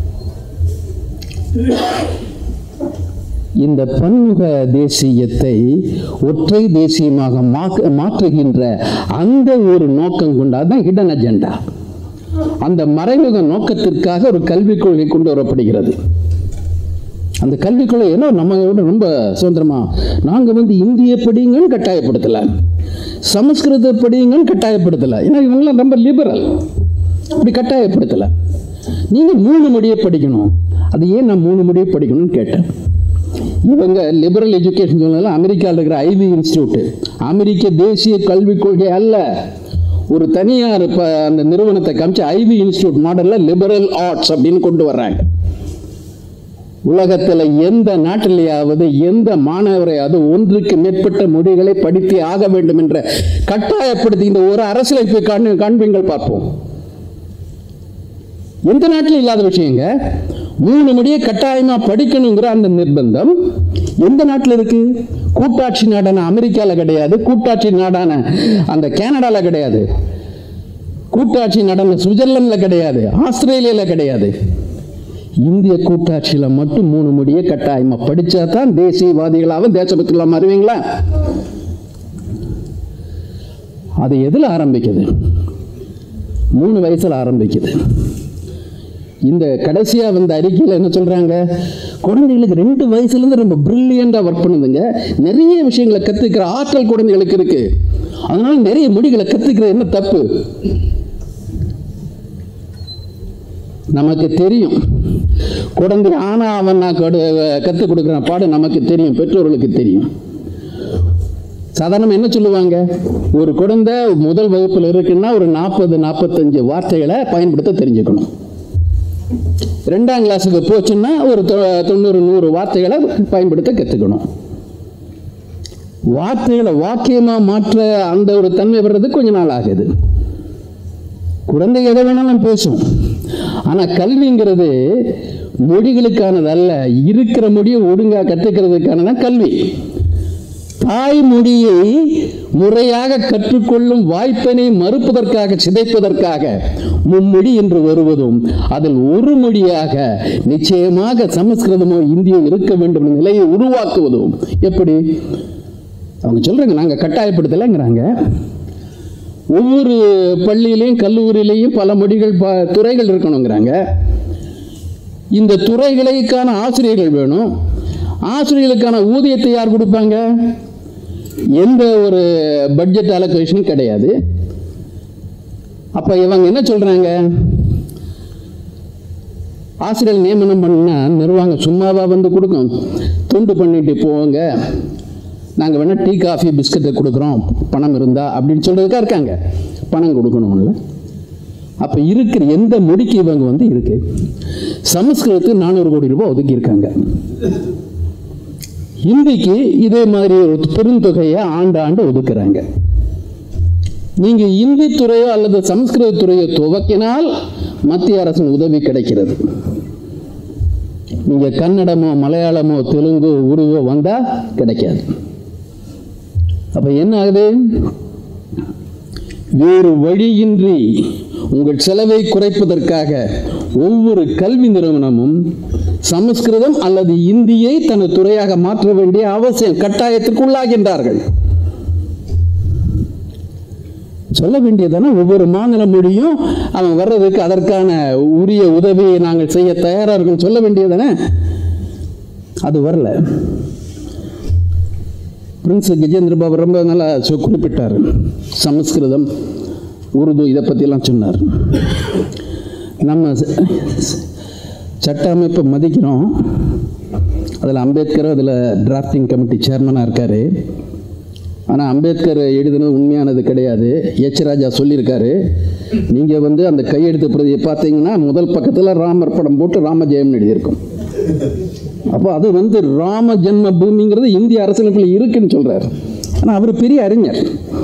இந்த பன்முக தேசியத்தை ஒற்றை தேசியமாக மாக்க- மாற்றுகின்ற அந்த ஒரு நோக்கம் கொண்டாதான் ஹிடன் அஜெண்டா அந்த மறைமுக நோக்கத்திற்காக ஒரு கல்விக் கொள்கை கொண்டு வரப்படுகிறது அந்த கல்விக் கொள்கை ஏன்னா நம்ம விட ரொம்ப சுதந்திரமா நாங்கள் வந்து இந்திய படிங்கன்னு கட்டாயப்படுத்தலை சமஸ்கிருத படிங்கன்னு கட்டாயப்படுத்தலை ஏன்னா இவங்களாம் ரொம்ப லிபரல் அப்படி கட்டாயப்படுத்தலை நீங்கள் மூணு மொழியை படிக்கணும் அது ஏன் நான் மூணு மொழியை படிக்கணும்னு கேட்டேன் இவங்க லிபரல் எஜுகேஷன் சொன்னதில் அமெரிக்காவில் இருக்கிற ஐவி இன்ஸ்டியூட் அமெரிக்க தேசிய கல்விக் கொள்கை அல்ல ஒரு தனியார் இப்போ அந்த நிறுவனத்தை காமிச்சு ஐவி இன்ஸ்டியூட் மாடலில் லிபரல் ஆர்ட்ஸ் அப்படின்னு கொண்டு வர்றாங்க உலகத்தில் எந்த நாட்டிலேயாவது எந்த மாணவரையாவது ஒன்றுக்கு மேற்பட்ட மொழிகளை படித்தே ஆக வேண்டும் என்ற கட்டாயப்படுத்துகின்ற ஒரு அரசியலமைப்பை காண் காண்பீங்கள் பார்ப்போம் எந்த நாட்டிலும் இல்லாத விஷயங்க மூணு மொழியை கட்டாயமா படிக்கணுங்கிற அந்த நிர்பந்தம் எந்த நாட்டில் இருக்கு கூட்டாட்சி நாடான அமெரிக்கால கிடையாது கூட்டாட்சி நாடான அந்த கனடால கிடையாது கூட்டாட்சி நாடான சுவிட்சர்லாந்துல கிடையாது ஆஸ்திரேலியால கிடையாது இந்திய கூட்டாட்சியில மட்டும் மூணு மொழியை கட்டாயமா படிச்சா தான் தேசியவாதிகளாக தேசபக்திகளாக மாறுவீங்களா அது எதுல ஆரம்பிக்குது மூணு வயசுல ஆரம்பிக்குது இந்த கடைசியா வந்த அறிக்கையில் என்ன சொல்றாங்க குழந்தைகளுக்கு ரெண்டு வயசுல இருந்து ரொம்ப பிரில்லியண்டா ஒர்க் பண்ணுதுங்க நிறைய விஷயங்களை கத்துக்கிற ஆற்றல் குழந்தைகளுக்கு இருக்கு அதனால நிறைய மொழிகளை கத்துக்கிறது என்ன தப்பு நமக்கு தெரியும் குழந்தை ஆனா அவன் நான் கற்றுக் கொடுக்குற பாடம் நமக்கு தெரியும் பெற்றோர்களுக்கு தெரியும் சாதாரணமாக என்ன சொல்லுவாங்க ஒரு குழந்தை முதல் வகுப்பில் இருக்குன்னா ஒரு நாற்பது நாற்பத்தஞ்சு வார்த்தைகளை பயன்படுத்த தெரிஞ்சுக்கணும் ரெண்டாம் கிளாஸுக்கு போச்சுன்னா ஒரு தொ- தொண்ணூறு நூறு வார்த்தைகளை பயன்படுத்த கற்றுக்கணும் வார்த்தைகளை வாக்கியமாக மாற்ற அந்த ஒரு தன்மை வர்றதுக்கு கொஞ்ச நாள் ஆகுது குழந்தை எதை வேணாலும் பேசும் ஆனால் கல்விங்கிறது மொழிகளுக்கானது அல்ல இருக்கிற மொழியை ஒழுங்காக கற்றுக்கிறதுக்கானதான் கல்வி தாய்மொழியை முறையாக கற்றுக்கொள்ளும் வாய்ப்பினை மறுப்பதற்காக சிதைப்பதற்காக மும்மொழி என்று வருவதும் அதில் ஒரு மொழியாக நிச்சயமாக சமஸ்கிருதமோ இந்தியோ இருக்க வேண்டும் என்ற நிலையை உருவாக்குவதும் எப்படி அவங்க சொல்றாங்க நாங்க கட்டாயப்படுத்தலைங்கிறாங்க ஒவ்வொரு பள்ளியிலையும் கல்லூரியிலையும் பல மொழிகள் ப- துறைகள் இருக்கணுங்கிறாங்க இந்த துறைகளுக்கான ஆசிரியர்கள் வேணும் ஆசிரியர்களுக்கான ஊதியத்தை யார் கொடுப்பாங்க எந்த ஒரு பட்ஜெட் அலோகேஷனும் கிடையாது அப்ப இவங்க என்ன சொல்றாங்க ஆசிரியர் நியமனம் பண்ணா நிர்வாகம் சும்மாவா வந்து கொடுக்கும் துண்டு பண்ணிட்டு போங்க நாங்கள் வேணா டீ காஃபி பிஸ்கட்டை கொடுக்குறோம் பணம் இருந்தா அப்படின்னு சொல்றதுக்கா இருக்காங்க பணம் கொடுக்கணும்ல அப்ப இருக்கிற எந்த மொழிக்கு இவங்க வந்து இருக்கு சமஸ்கிருதத்துக்கு நானூறு கோடி ரூபாய் ஒதுக்கி இருக்காங்க ஹிந்திக்கு இதே மாதிரி ஒரு பெருந்தொகையை ஆண்டு ஆண்டு ஒதுக்குறாங்க நீங்க இந்தி துறையோ அல்லது சமஸ்கிருத துறையோ துவக்கினால் மத்திய அரசின் உதவி கிடைக்கிறது நீங்க கன்னடமோ மலையாளமோ தெலுங்கு உருவோ வந்தா கிடைக்காது அப்ப என்ன ஆகுது வேறு வழியின்றி உங்கள் செலவை குறைப்பதற்காக ஒவ்வொரு கல்வி நிறுவனமும் சமஸ்கிருதம் அல்லது இந்தியை தனது துறையாக மாற்ற வேண்டிய அவசியம் கட்டாயத்திற்கு உள்ளாகின்றார்கள் சொல்ல வேண்டியதானே ஒவ்வொரு மாநில மொழியும் அவன் வர்றதுக்கு அதற்கான உரிய உதவியை நாங்கள் செய்ய தயாரா இருக்கோம் சொல்ல வேண்டியதானே அது வரல பிரின்ஸ் கஜேந்திர பாபு ரொம்ப நல்லா சொ- குறிப்பிட்டார் சமஸ்கிருதம் உருது இதை பற்றிலாம் சொன்னார் நம்ம ச- சட்ட அமைப்பை மதிக்கிறோம் அதில் அம்பேத்கர் அதில் டிராஃப்டிங் கமிட்டி சேர்மனாக இருக்கார் ஆனால் அம்பேத்கர் எழுதினது உண்மையானது கிடையாது எச் ராஜா சொல்லியிருக்காரு நீங்கள் வந்து அந்த கையெழுத்து பிரதியை பார்த்தீங்கன்னா முதல் பக்கத்தில் ராமர் படம் போட்டு ராமஜெயம்னு எழுதியிருக்கும் அப்போ அது வந்து ராம ஜென்ம பூமிங்கிறது இந்திய அரசியலமைப்பில் இருக்குன்னு சொல்றாரு ஆனால் அவர் பெரிய அறிஞர்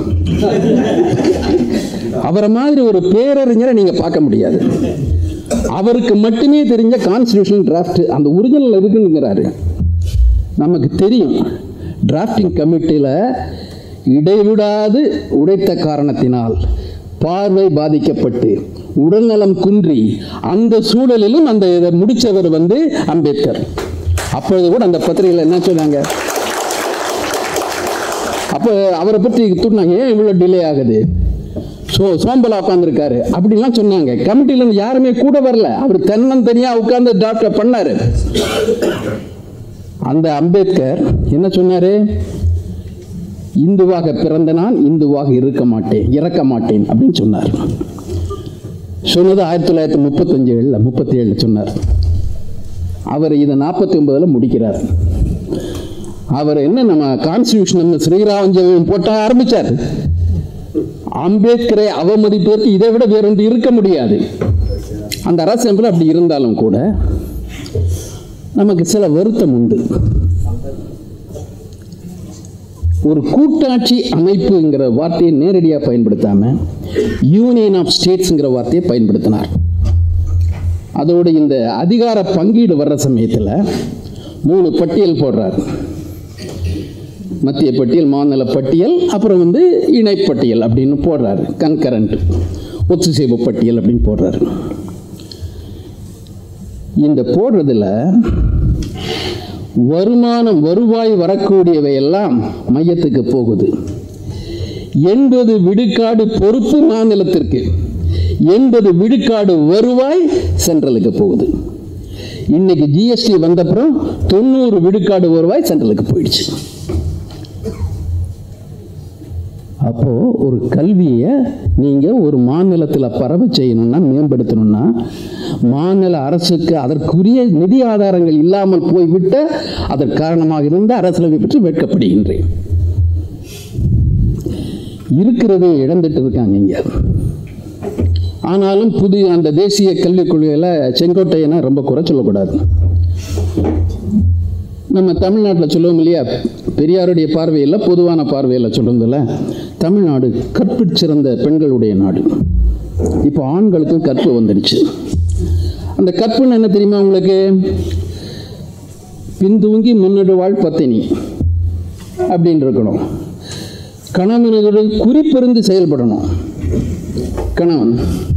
அவரை மாதிரி ஒரு பேரறிஞரை நீங்க பார்க்க முடியாது அவருக்கு மட்டுமே தெரிஞ்ச கான்ஸ்டியூஷன் டிராஃப்ட் அந்த ஒரிஜினல் இருக்குங்கிறாரு நமக்கு தெரியும் டிராஃப்டிங் கமிட்டியில் இடைவிடாது உடைத்த காரணத்தினால் பார்வை பாதிக்கப்பட்டு உடல்நலம் குன்றி அந்த சூழலிலும் அந்த இதை முடிச்சவர் வந்து அம்பேத்கர் அப்பொழுது கூட அந்த பத்திரிகையில் என்ன சொன்னாங்க அப்போ அவரை பற்றி துண்ணாங்க ஏன் இவ்வளோ டிலே ஆகுது ஸோ சோம்பலா உட்காந்துருக்காரு அப்படிலாம் சொன்னாங்க கமிட்டில இருந்து யாருமே கூட வரல அவர் தன்னந்தனியா உட்கார்ந்து டாக்டர் பண்ணாரு அந்த அம்பேத்கர் என்ன சொன்னாரு இந்துவாக பிறந்த நான் இந்துவாக இருக்க மாட்டேன் இறக்க மாட்டேன் அப்படின்னு சொன்னார் சொன்னது ஆயிரத்தி தொள்ளாயிரத்தி முப்பத்தஞ்சு ஏழில் முப்பத்தி ஏழில் சொன்னார் அவர் இதை நாற்பத்தி ஒன்பதில் முடிக்கிறார் அவர் என்ன நம்ம கான்ஸ்டியூஷன் ஸ்ரீராமஜெயம் போட்ட ஆரம்பிச்சார் அம்பேத்கரை அவமதிப்பதற்கு இதை விட வேறொன்று இருக்க முடியாது அந்த அரசமைப்பில் அப்படி இருந்தாலும் கூட நமக்கு சில வருத்தம் உண்டு ஒரு கூட்டாட்சி அமைப்புங்கிற வார்த்தையை நேரடியாக பயன்படுத்தாம யூனியன் ஆஃப் ஸ்டேட்ஸ்ங்கிற வார்த்தையை பயன்படுத்தினார் அதோட இந்த அதிகார பங்கீடு வர்ற சமயத்தில் மூணு பட்டியல் போடுறார் மத்திய பட்டியல் மாநில பட்டியல் அப்புறம் வந்து இணைப்பட்டியல் அப்படின்னு போடுறாரு கன்கரண்ட் ஒத்துசேவு பட்டியல் அப்படின்னு போடுறாரு இந்த போடுறதுல வருமானம் வருவாய் வரக்கூடியவை எல்லாம் மையத்துக்கு போகுது எண்பது விடுக்காடு பொறுப்பு மாநிலத்திற்கு எண்பது விடுக்காடு வருவாய் சென்ட்ரலுக்கு போகுது இன்னைக்கு ஜிஎஸ்டி வந்தப்புறம் தொண்ணூறு விடுக்காடு வருவாய் சென்ட்ரலுக்கு போயிடுச்சு அப்போ ஒரு கல்வியை நீங்க ஒரு மாநிலத்தில் பரவ செய்யணும்னா மேம்படுத்தணும்னா மாநில அரசுக்கு அதற்குரிய நிதி ஆதாரங்கள் இல்லாமல் போய்விட்ட அதற்கு காரணமாக இருந்த அரசியலமை பற்றி வெட்கப்படுகின்றேன் இருக்கிறதை இழந்துட்டு இருக்காங்க இங்க ஆனாலும் புதிய அந்த தேசிய கல்விக் கொள்கையில் செங்கோட்டையனை ரொம்ப குறை சொல்லக்கூடாது நம்ம தமிழ்நாட்டில் சொல்லுவோம் இல்லையா பெரியாருடைய பார்வையில் பொதுவான பார்வையில் சொல்கிறதில்ல தமிழ்நாடு கற்பிற் சிறந்த பெண்களுடைய நாடு இப்போ ஆண்களுக்கும் கற்பு வந்துடுச்சு அந்த கற்புன்னு என்ன தெரியுமா உங்களுக்கு பின்தூங்கி முன்னிடுவாள் பத்தினி அப்படின்னு இருக்கணும் கணவனுடைய குறிப்பிருந்து செயல்படணும் கணவன்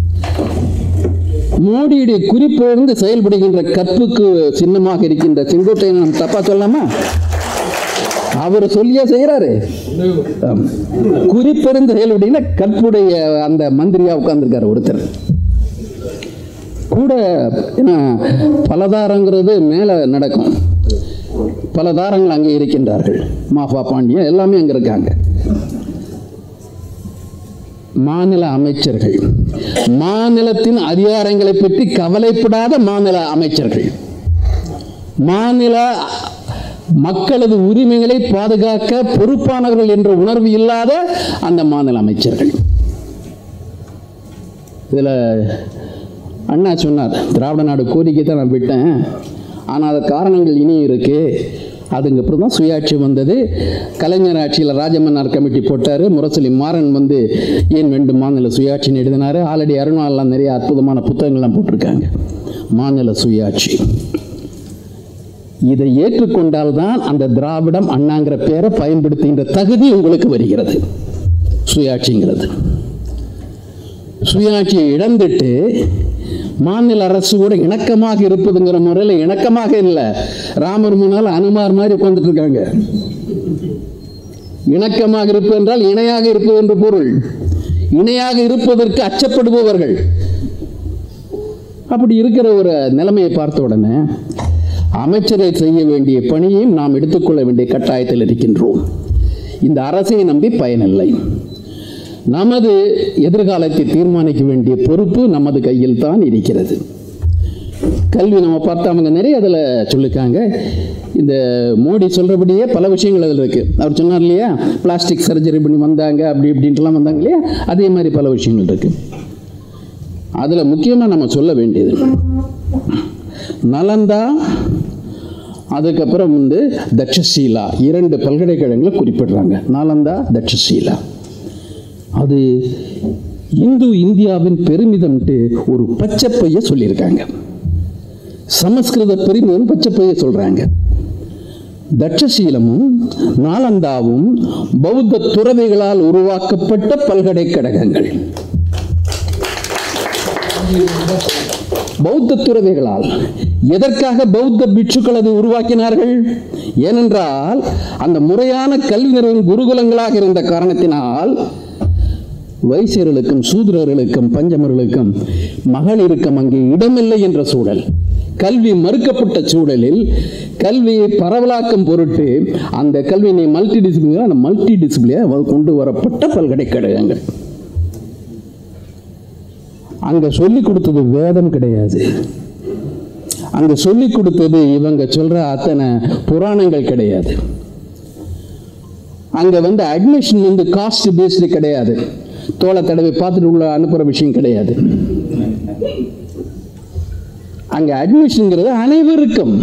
மோடியுடைய குறிப்பிலிருந்து செயல்படுகின்ற கற்புக்கு சின்னமாக இருக்கின்ற செங்கோட்டையை நம்ம தப்பா சொல்லாமா அவர் சொல்லியா செய்யறாரு ஆம். குறிப்பிருந்து செயல்படுகின்ற கற்புடைய அந்த மந்திரியா உட்கார்ந்திருக்காரு ஒருத்தர் கூட ஏன்னா பலதாரங்கிறது மேலே நடக்கும் பல தாரங்கள் அங்கே இருக்கின்றார்கள் மாஃபா பாண்டியன் எல்லாமே அங்கே இருக்காங்க மாநில அமைச்சர்கள் மாநிலத்தின் அதிகாரங்களை பற்றி கவலைப்படாத மாநில அமைச்சர்கள் மாநில மக்களது உரிமைகளை பாதுகாக்க பொறுப்பானவர்கள் என்ற உணர்வு இல்லாத அந்த மாநில அமைச்சர்கள் இதில் அண்ணா சொன்னார் திராவிட நாடு கோரிக்கை தான் நான் விட்டேன் ஆனால் அது காரணங்கள் இனியும் இருக்கு அதுங்க அப்புறம் தான் சுயாட்சி வந்தது கலைஞர் ஆட்சியில் ராஜமன்னார் கமிட்டி போட்டார் முரசொலி மாறன் வந்து ஏன் வேண்டும் மாநில சுயாட்சின்னு எழுதினார் ஆல்ரெடி அருணாலாம் நிறைய அற்புதமான புத்தகங்கள்லாம் போட்டிருக்காங்க மாநில சுயாட்சி இதை ஏற்றுக்கொண்டால்தான் அந்த திராவிடம் அண்ணாங்கிற பேரை பயன்படுத்துகின்ற தகுதி உங்களுக்கு வருகிறது சுயாட்சிங்கிறது சுயாட்சியை இழந்துட்டு மாநில அரசு கூட இணக்கமாக இருப்பதுங்கிற முறையில் இணக்கமாக இல்லை ராமர் முன்னால் அனுமார் மாதிரி உட்கார்ந்துட்டு இருக்காங்க இணக்கமாக இருப்பது என்றால் இணையாக இருப்பது என்று பொருள் இணையாக இருப்பதற்கு அச்சப்படுபவர்கள் அப்படி இருக்கிற ஒரு நிலைமையை பார்த்த உடனே அமைச்சரை செய்ய வேண்டிய பணியையும் நாம் எடுத்துக்கொள்ள வேண்டிய கட்டாயத்தில் இருக்கின்றோம் இந்த அரசை நம்பி பயனில்லை நமது எதிர்காலத்தை தீர்மானிக்க வேண்டிய பொறுப்பு நமது கையில் தான் இருக்கிறது கல்வி நம்ம பார்த்தா அவங்க நிறைய அதில் சொல்லியிருக்காங்க இந்த மோடி சொல்கிறபடியே பல விஷயங்கள் அதில் இருக்குது அவர் சொன்னார் இல்லையா பிளாஸ்டிக் சர்ஜரி பண்ணி வந்தாங்க அப்படி இப்படின்ட்டுலாம் வந்தாங்க இல்லையா அதே மாதிரி பல விஷயங்கள் இருக்குது அதில் முக்கியமாக நம்ம சொல்ல வேண்டியது நலந்தா அதுக்கப்புறம் வந்து தட்சசீலா இரண்டு பல்கலைக்கழகங்களை குறிப்பிடுறாங்க நாலந்தா தட்சசீலா அது இந்து இந்தியாவின் பெருமிதம்ட்டு ஒரு பச்சைப்பைய சொல்லியிருக்காங்க சமஸ்கிருத பெருமிதம் பச்சைப்பைய சொல்றாங்க தட்சசீலமும் நாலந்தாவும் பௌத்த துறவிகளால் உருவாக்கப்பட்ட பல்கலைக்கழகங்கள் பௌத்த துறவிகளால் எதற்காக பௌத்த பிட்சுக்கள் அதை உருவாக்கினார்கள் ஏனென்றால் அந்த முறையான கல்வி நிறுவனம் குருகுலங்களாக இருந்த காரணத்தினால் வைசியர்களுக்கும் சூத்திரர்களுக்கும் பஞ்சமர்களுக்கும் மகளிருக்கும் அங்கே இடமில்லை என்ற சூழல் கல்வி மறுக்கப்பட்ட சூழலில் கல்வியை பரவலாக்கும் பொருட்டு அந்த கல்வியினை மல்டி டிசிப்ளின் அந்த மல்டி டிசிப்ளினாக கொண்டு வரப்பட்ட பல்கலைக்கழகங்கள் அங்க சொல்லி கொடுத்தது வேதம் கிடையாது அங்க சொல்லி கொடுத்தது இவங்க சொல்ற அத்தனை புராணங்கள் கிடையாது அங்க வந்து அட்மிஷன் வந்து காஸ்ட் பேஸ்டு கிடையாது தோலை தடவை பார்த்துட்டு உள்ள அனுப்புற விஷயம் கிடையாது அங்க அட்மிஷன்ங்கிறது அனைவருக்கும்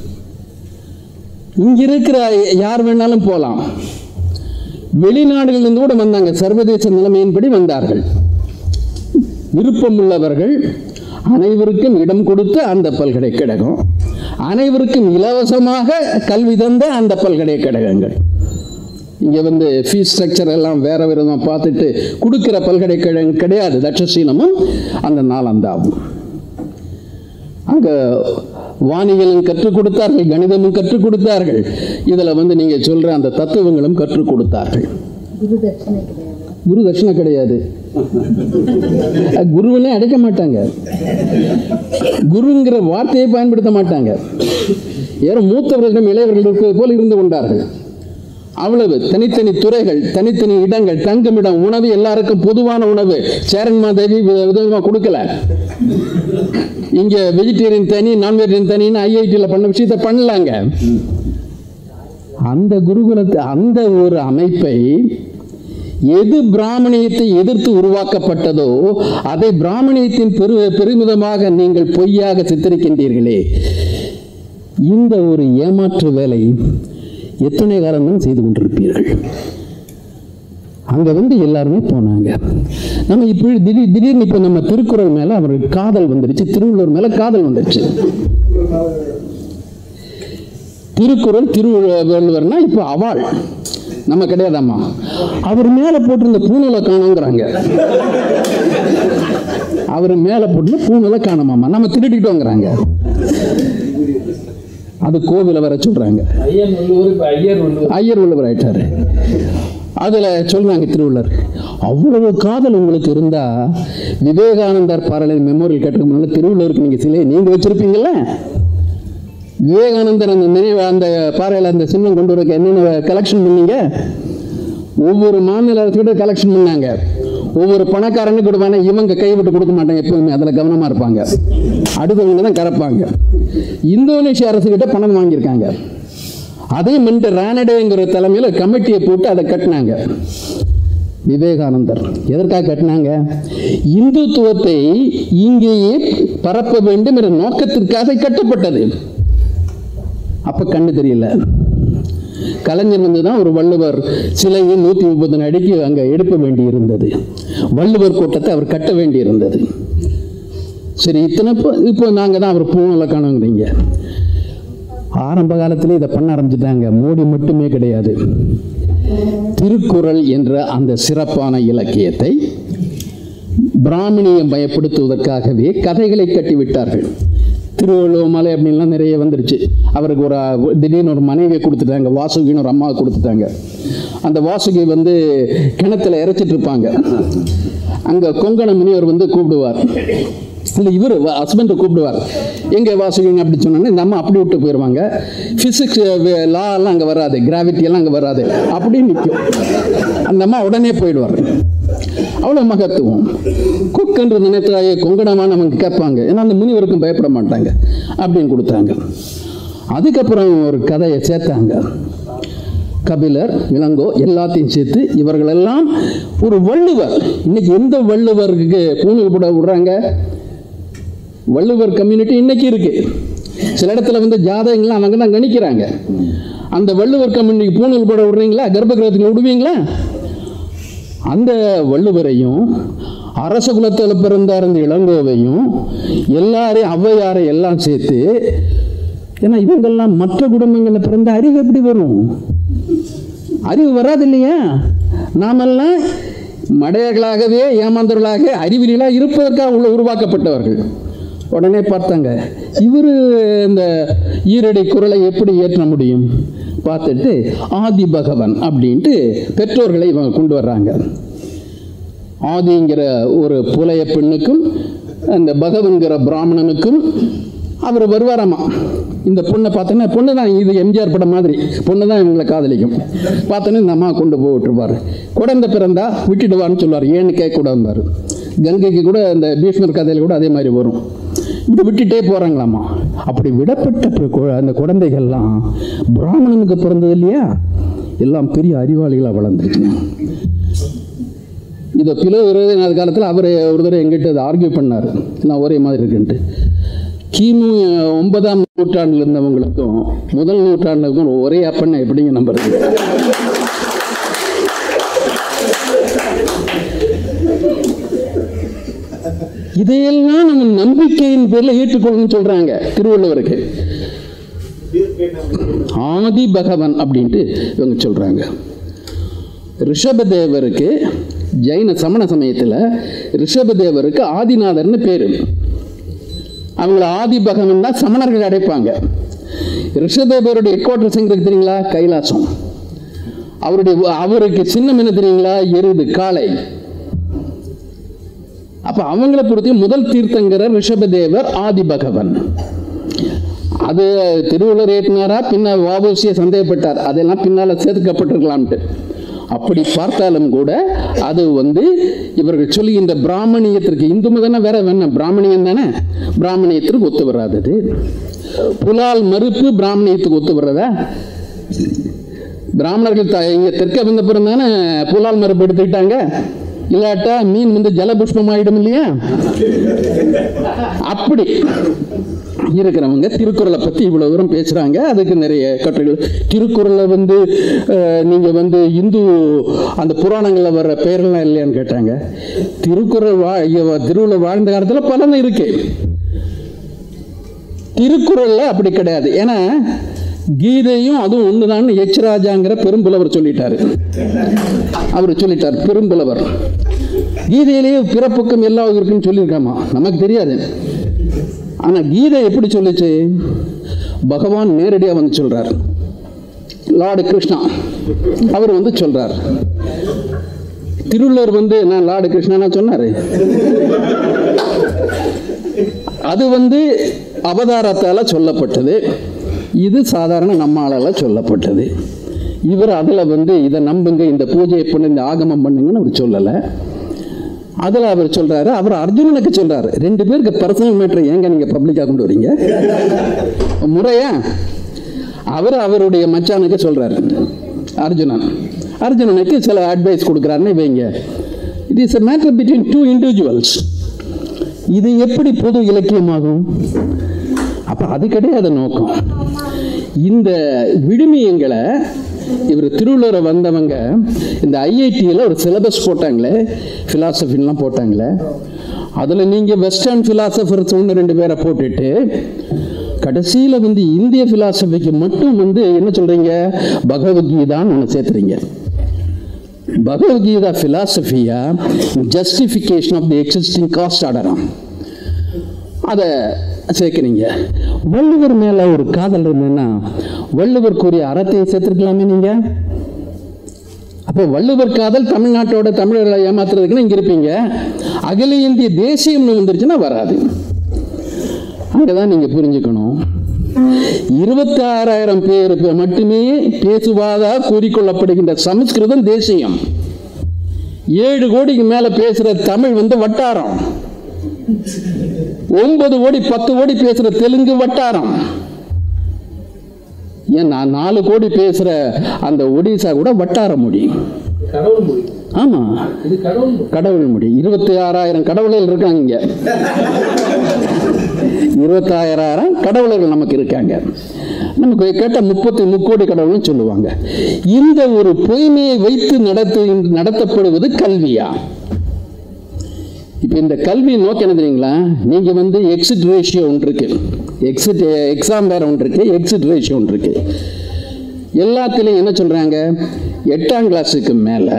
இங்க இருக்கிற யார் வேணாலும் போகலாம் வெளிநாடுகளிலிருந்து கூட வந்தாங்க சர்வதேச நிலைமையின்படி வந்தார்கள் விருப்பமுள்ளவர்கள் அனைவருக்கும் இடம் கொடுத்த அந்த பல்கலைக்கழகம் அனைவருக்கும் இலவசமாக கல்வி தந்த அந்த பல்கலைக்கழகங்கள் இங்கே வந்து ஃபீஸ் ஸ்ட்ரக்சர் எல்லாம் வேற விதமாக பார்த்துட்டு கொடுக்குற பல்கலைக்கழகம் கிடையாது தட்சசீலமும் அந்த நாலந்தாவும் அங்கே வானியலும் கற்றுக் கொடுத்தார்கள் கணிதமும் கற்றுக் கொடுத்தார்கள் இதில் வந்து நீங்கள் சொல்கிற அந்த தத்துவங்களும் கற்றுக் கொடுத்தார்கள் குரு தட்சணை கிடையாது குரு தட்சிணை கிடையாது அது குருவனே அடைக்க மாட்டாங்க குருங்கிற வார்த்தையை பயன்படுத்த மாட்டாங்க யாரும் மூத்தவர்களிடம் இளையவர்கள் இருப்பது போல் இருந்து கொண்டார்கள் அவ்வளவு தனித்தனி துறைகள் தனித்தனி இடங்கள் தங்குமிடம் உணவு எல்லாருக்கும் பொதுவான உணவு சேரன் மாதேவி வித- விதமா கொடுக்கல இங்க வெஜிடேரியன் தனி நான் வெஜிடேரியன் தனின்னு ஐஐடியில் பண்ண விஷயத்தை பண்ணலாங்க அந்த குருகுலத்தை அந்த ஒரு அமைப்பை எது பிராமணியத்தை எதிர்த்து உருவாக்கப்பட்டதோ அதை பிராமணியத்தின் பெரு பெருமிதமாக நீங்கள் பொய்யாக சித்தரிக்கின்றீர்களே இந்த ஒரு ஏமாற்று வேலை எத்தனை காலம்தான் செய்து கொண்டிருப்பீர்கள் அங்க வந்து எல்லாருமே போனாங்க நம்ம இப்போ திடீர் திடீர்னு இப்போ நம்ம திருக்குறள் மேல அவருக்கு காதல் வந்துடுச்சு திருவள்ளுவர் மேல காதல் வந்துடுச்சு திருக்குறள் திருவள்ளுவர்னா இப்போ அவாள் நம்ம கிடையாதாம்மா அவர் மேல போட்டிருந்த பூணூலை காணோங்கிறாங்க அவர் மேல போட்டிருந்த பூணூலை காணோமாமா நம்ம திருடிட்டோங்கிறாங்க அது கோவில வர சொல்றாங்க ஐயன் உள்ளூர் இப்ப ஐயர் உள்ளூர் ஐயர் உள்ளவர் ஆயிட்டாரு அதுல சொல்றாங்க திருவள்ளுவர் அவ்வளவு காதல் உங்களுக்கு இருந்தா விவேகானந்தர் பாரலை மெமோரியல் கட்டுறதுக்கு முன்னால திருவள்ளுவருக்கு நீங்க சிலையை நீங்க வச்சிருப்பீங்கல்ல விவேகானந்தர் அந்த நினைவு அந்த பாறையில் அந்த சின்னம் கொண்டு வரக்கு என்னென்ன கலெக்ஷன் பண்ணீங்க ஒவ்வொரு மாநில அரசுகிட்ட கலெக்ஷன் பண்ணாங்க ஒவ்வொரு பணக்காரனுக்கு கொடுப்பாங்க இவங்க கைவிட்டு கொடுக்க மாட்டாங்க எப்பவுமே அதில் கவனமாக இருப்பாங்க அடுத்தவங்க தான் கறப்பாங்க இந்தோனேஷிய அரசுகிட்ட பணம் வாங்கியிருக்காங்க அதையும் மின்ட்டு ரானடேங்கிற தலைமையில் கமிட்டியை போட்டு அதை கட்டினாங்க விவேகானந்தர் எதற்காக கட்டினாங்க இந்துத்துவத்தை இங்கேயே பரப்ப வேண்டும் என்ற நோக்கத்திற்காக கட்டப்பட்டது அப்ப கண்ணு தெரியல கலைஞர் வந்து தான் ஒரு வள்ளுவர் சிலையை நூற்றி முப்பது அடிக்கு அங்கே எடுக்க வேண்டி இருந்தது வள்ளுவர் கூட்டத்தை அவர் கட்ட வேண்டி இருந்தது சரி இத்தனை இப்போ இப்போ நாங்கள் தான் அவர் பூணலை காணுங்கிறீங்க ஆரம்ப காலத்தில் இதை பண்ண ஆரம்பிச்சிட்டாங்க மோடி மட்டுமே கிடையாது திருக்குறள் என்ற அந்த சிறப்பான இலக்கியத்தை பிராமணியம் பயப்படுத்துவதற்காகவே கதைகளை கட்டிவிட்டார்கள் திருவள்ளுவமலை அப்படின்லாம் நிறைய வந்துருச்சு அவருக்கு ஒரு அஹ், திடீர்னு ஒரு மனைவியை கொடுத்துட்டாங்க வாசுகின்னு ஒரு அம்மாவை கொடுத்துட்டாங்க அந்த வாசுகி வந்து கிணத்துல இறைச்சிட்டு இருப்பாங்க அங்கே கொங்கண முனிவர் வந்து கூப்பிடுவார் இல்லை இவர் ஹஸ்பண்டை கூப்பிடுவார் எங்கே வாசுகிங்க அப்படி சொன்னோன்னே இந்த அம்மா அப்படி விட்டு போயிடுவாங்க ஃபிசிக்ஸ் லா எல்லாம் அங்கே வராது கிராவிட்டி எல்லாம் அங்கே வராது அப்படி நிற்கும் அந்த அம்மா உடனே போயிடுவார் அவ்வளோ மகத்துவம் குக்கென்று நினைத்தாயே கொங்கணமான அவங்க கேட்பாங்க ஏன்னா அந்த முனிவருக்கும் பயப்பட மாட்டாங்க அப்படின்னு கொடுத்தாங்க அதுக்கப்புறம் ஒரு கதையை சேர்த்தாங்க கபிலர் இளங்கோ எல்லாத்தையும் சேர்த்து இவர்களெல்லாம் ஒரு வள்ளுவர் இன்னைக்கு எந்த வள்ளுவருக்கு பூணூல் போட விடுறாங்க வள்ளுவர் கம்யூனிட்டி இன்னைக்கு இருக்கு சில இடத்துல வந்து ஜாதகங்கள்லாம் அவங்க தான் கணிக்கிறாங்க அந்த வள்ளுவர் கம்யூனிட்டிக்கு பூணூல் போட விடுறீங்களா கர்ப்ப கிரகத்துக்கு விடுவீங்களா அந்த வள்ளுவரையும் அரச குலத்தில் பிறந்தார் இந்த இளங்கோவையும் எல்லாரையும் ஔவையாரை எல்லாம் சேர்த்து ஏன்னா இவங்கெல்லாம் மற்ற குடும்பங்களில் பிறந்த அறிவு எப்படி வரும் அறிவு வராது இல்லையா நாமெல்லாம் மடையர்களாகவே ஏமாந்தவர்களாக அறிவிலாக இருப்பதற்காக உள்ள உருவாக்கப்பட்டவர்கள் உடனே பார்த்தாங்க இவர் இந்த ஈரடை குரலை எப்படி ஏற்ற முடியும் பார்த்துட்டு ஆதி பகவன் அப்படின்ட்டு பெற்றோர்களை இவங்க கொண்டு வர்றாங்க ஆதிங்கிற ஒரு புலைய பெண்ணுக்கும் அந்த பகவன்கிற பிராமணனுக்கும் அவர் வருவாராமா இந்த பொண்ணை பார்த்தோன்னா பொண்ணு தான் இது எம்ஜிஆர் படம் மாதிரி பொண்ணு தான் இவங்களை காதலிக்கும் பார்த்தோன்னே இந்த அம்மா கொண்டு போய் விட்டுருப்பார் குழந்தை பிறந்தா விட்டுடுவான்னு சொல்லுவார் ஏன்னு கேட்கக்கூடாதும்பாரு கங்கைக்கு கூட அந்த பீஷ்மர் கதையில் கூட அதே மாதிரி வரும் இப்படி விட்டுட்டே போகிறாங்களாமா அப்படி விடப்பட்ட பி- கு- அந்த குழந்தைகள்லாம் பிராமணனுக்கு பிறந்தது இல்லையா எல்லாம் பெரிய அறிவாளிகளாக வளர்ந்துருச்சுங்க இதை கிலோ இருபது காலத்தில் அவர் ஒரு தடவை எங்கிட்ட அதை ஆர்கியூ பண்ணார் எல்லாம் ஒரே மாதிரி இருக்குன்ட்டு கிமு ஒன்பதாம் நூற்றாண்டில் இருந்தவங்களுக்கும் முதல் நூற்றாண்டுக்கும் ஒரே அப்பன்னு எப்படிங்க நம்புறது இதையெல்லாம் நம்ம நம்பிக்கையின் பேரில் ஏற்றுக்கொள்ளணும்னு சொல்றாங்க திருவள்ளுவருக்கு ஆதி பகவன் அப்படின்ட்டு இவங்க சொல்றாங்க ரிஷபதேவருக்கு ஜெயின சமண சமயத்தில் ரிஷபதேவருக்கு ஆதிநாதர்னு பேர் அவங்கள ஆதி பகவன் தான் சமணர்கள் அடைப்பாங்க ரிஷபதேவருடைய ஹெட் குவார்டர்ஸ் எங்க இருக்கு தெரியுங்களா கைலாசம் அவருடைய அவருக்கு சின்னம் என்ன தெரியுங்களா எருது காளை அப்ப அவங்கள பொறுத்து முதல் தீர்த்தங்கரர் ரிஷபதேவர் ஆதி பகவன் அது திருவள்ளுவர் ஏற்றினாரா பின்ன வாபூசியை சந்தேகப்பட்டார் அதெல்லாம் பின்னால் சேர்க்கப்பட்டிருக்கலாம்ட்டு அப்படி பார்த்தாலும் கூட அது வந்து இவர்கள் சொல்லுகின்ற பிராமணியத்திற்கு இந்து மதம்னா வேற வேணும் பிராமணியம் தானே பிராமணியத்திற்கு ஒத்து வராதது புலால் மறுப்பு பிராமணியத்துக்கு ஒத்து வர்றதா பிராமணர்கள் த- இங்க தெற்க வந்த பிறகு தானே புலால் மறுப்பு எடுத்துக்கிட்டாங்க இல்லாட்டா மீன் வந்து ஜலபுஷ்பம் ஆயிடும் இல்லையா அப்படி இருக்கிறவங்க திருக்குறளை பற்றி இவ்வளோ தூரம் பேசுகிறாங்க அதுக்கு நிறைய கட்டுரைகள் திருக்குறளை வந்து அஹ், நீங்க வந்து இந்து அந்த புராணங்களில் வர்ற பெயர்கள்லாம் இல்லையான்னு கேட்டாங்க திருக்குறள் வா இங்க திருவுள்ள வாழ்ந்த காலத்தில் பலன் இருக்கு திருக்குறள்ல அப்படி கிடையாது ஏன்னா கீதையும் அதுவும் ஒண்ணுதான் எச்ராஜாங்கிற பெரும்புலவர் சொல்லிட்டாரு அவர் சொல்லிட்டார் பெரும்புலவர் கீதையிலேயே பிறப்புக்கும் எல்லா இருக்குன்னு சொல்லியிருக்காமா நமக்கு தெரியாது ஆனா கீதை எப்படி சொல்லுச்சு பகவான் நேரடியா வந்து சொல்றார் லார்டு கிருஷ்ணா அவர் வந்து சொல்றார் திருவள்ளுவர் வந்து நான் லார்டு கிருஷ்ணனா சொன்னாரு அது வந்து அவதாரத்தால சொல்லப்பட்டது இது சாதாரண நம்மாலால சொல்லப்பட்டது இவர் அதில் வந்து இதை நம்புங்க இந்த பூஜையை பண்ணு இந்த ஆகமம் பண்ணுங்கன்னு அவர் சொல்லலை அதில் அவர் சொல்றாரு அவர் அர்ஜுனனுக்கு சொல்றாரு ரெண்டு பேருக்கு பர்சனல் மேட்டர் ஏங்க நீங்க பப்ளிக்காக கொண்டு வரீங்க முறையா அவர் அவருடைய மச்சானுக்கு சொல்றாரு அர்ஜுனன் அர்ஜுனனுக்கு சில அட்வைஸ் கொடுக்குறாருன்னு வைங்க it is a matter between two individuals இது எப்படி பொது இலக்கியமாகும் அப்ப அது கிடையாது நோக்கம் இந்த விடுமியங்களை இவர் திருவள்ளுவரை வந்தவங்க இந்த ஐஐடியில் ஒரு சிலபஸ் போட்டாங்களே ஃபிலாசபின்லாம் போட்டாங்களே அதில் நீங்கள் வெஸ்டர்ன் ஃபிலாசபர்ஸ் ஒன்று ரெண்டு பேரை போட்டுட்டு கடைசியில் வந்து இந்திய ஃபிலாசபிக்கு மட்டும் வந்து என்ன சொல்கிறீங்க பகவத்கீதான்னு ஒன்று சேர்த்துறீங்க பகவத்கீதா ஃபிலாசபியா justification of the existing caste ஆடலாம் அதை சேர்க்குறீங்க வள்ளுவர் மேலே ஒரு காதல் இருந்ததுன்னா வள்ளுவர் கூறிய அறத்தை சேர்த்துருக்கலாமே நீங்கள் அப்போ வள்ளுவர் காதல் தமிழ்நாட்டோட தமிழர்களை ஏமாத்துறதுக்குன்னு இங்கே இருப்பீங்க அகில இந்திய தேசியம்னு வந்துருச்சுன்னா வராது அங்கே தான் நீங்கள் புரிஞ்சுக்கணும் இருபத்தி ஆறாயிரம் பேர் மட்டுமே பேசுவாதா கூறிக்கொள்ளப்படுகின்ற சமஸ்கிருதம் தேசியம் ஏழு கோடிக்கு மேல பேசுற தமிழ் வந்து வட்டாரம் ஒன்பது கோடி பத்து கோடி பேசுற தெலுங்கு வட்டாரம் ஏன் நான் நாலு கோடி பேசுற அந்த ஒடிசா கூட வட்டார மொழி கடவுள் மொழி ஆமா இது கடவுள் மொழி கடவுள் மொழி இருபத்தி ஆறாயிரம் கடவுள்கள் இருக்காங்க இங்க இருபத்தாயிரம் கடவுளர்கள் நமக்கு இருக்காங்க நமக்கு கேட்ட முப்பத்தி முக்கோடி கடவுள்னு சொல்லுவாங்க இந்த ஒரு பொய்மையை வைத்து நடத்து நடத்தப்படுவது கல்வியா இப்போ இந்த கல்வி நோக்கம் என்ன தெரியுங்களா நீங்க வந்து எக்ஸிட் ரேஷியோ ஒன்று இருக்கு எக்ஸிட் எக்ஸாம் வேற ஒன்று இருக்கு எக்ஸிட் ரேஷியோ ஒன்று இருக்கு எல்லாத்துலேயும் என்ன சொல்றாங்க எட்டாம் கிளாஸுக்கு மேலே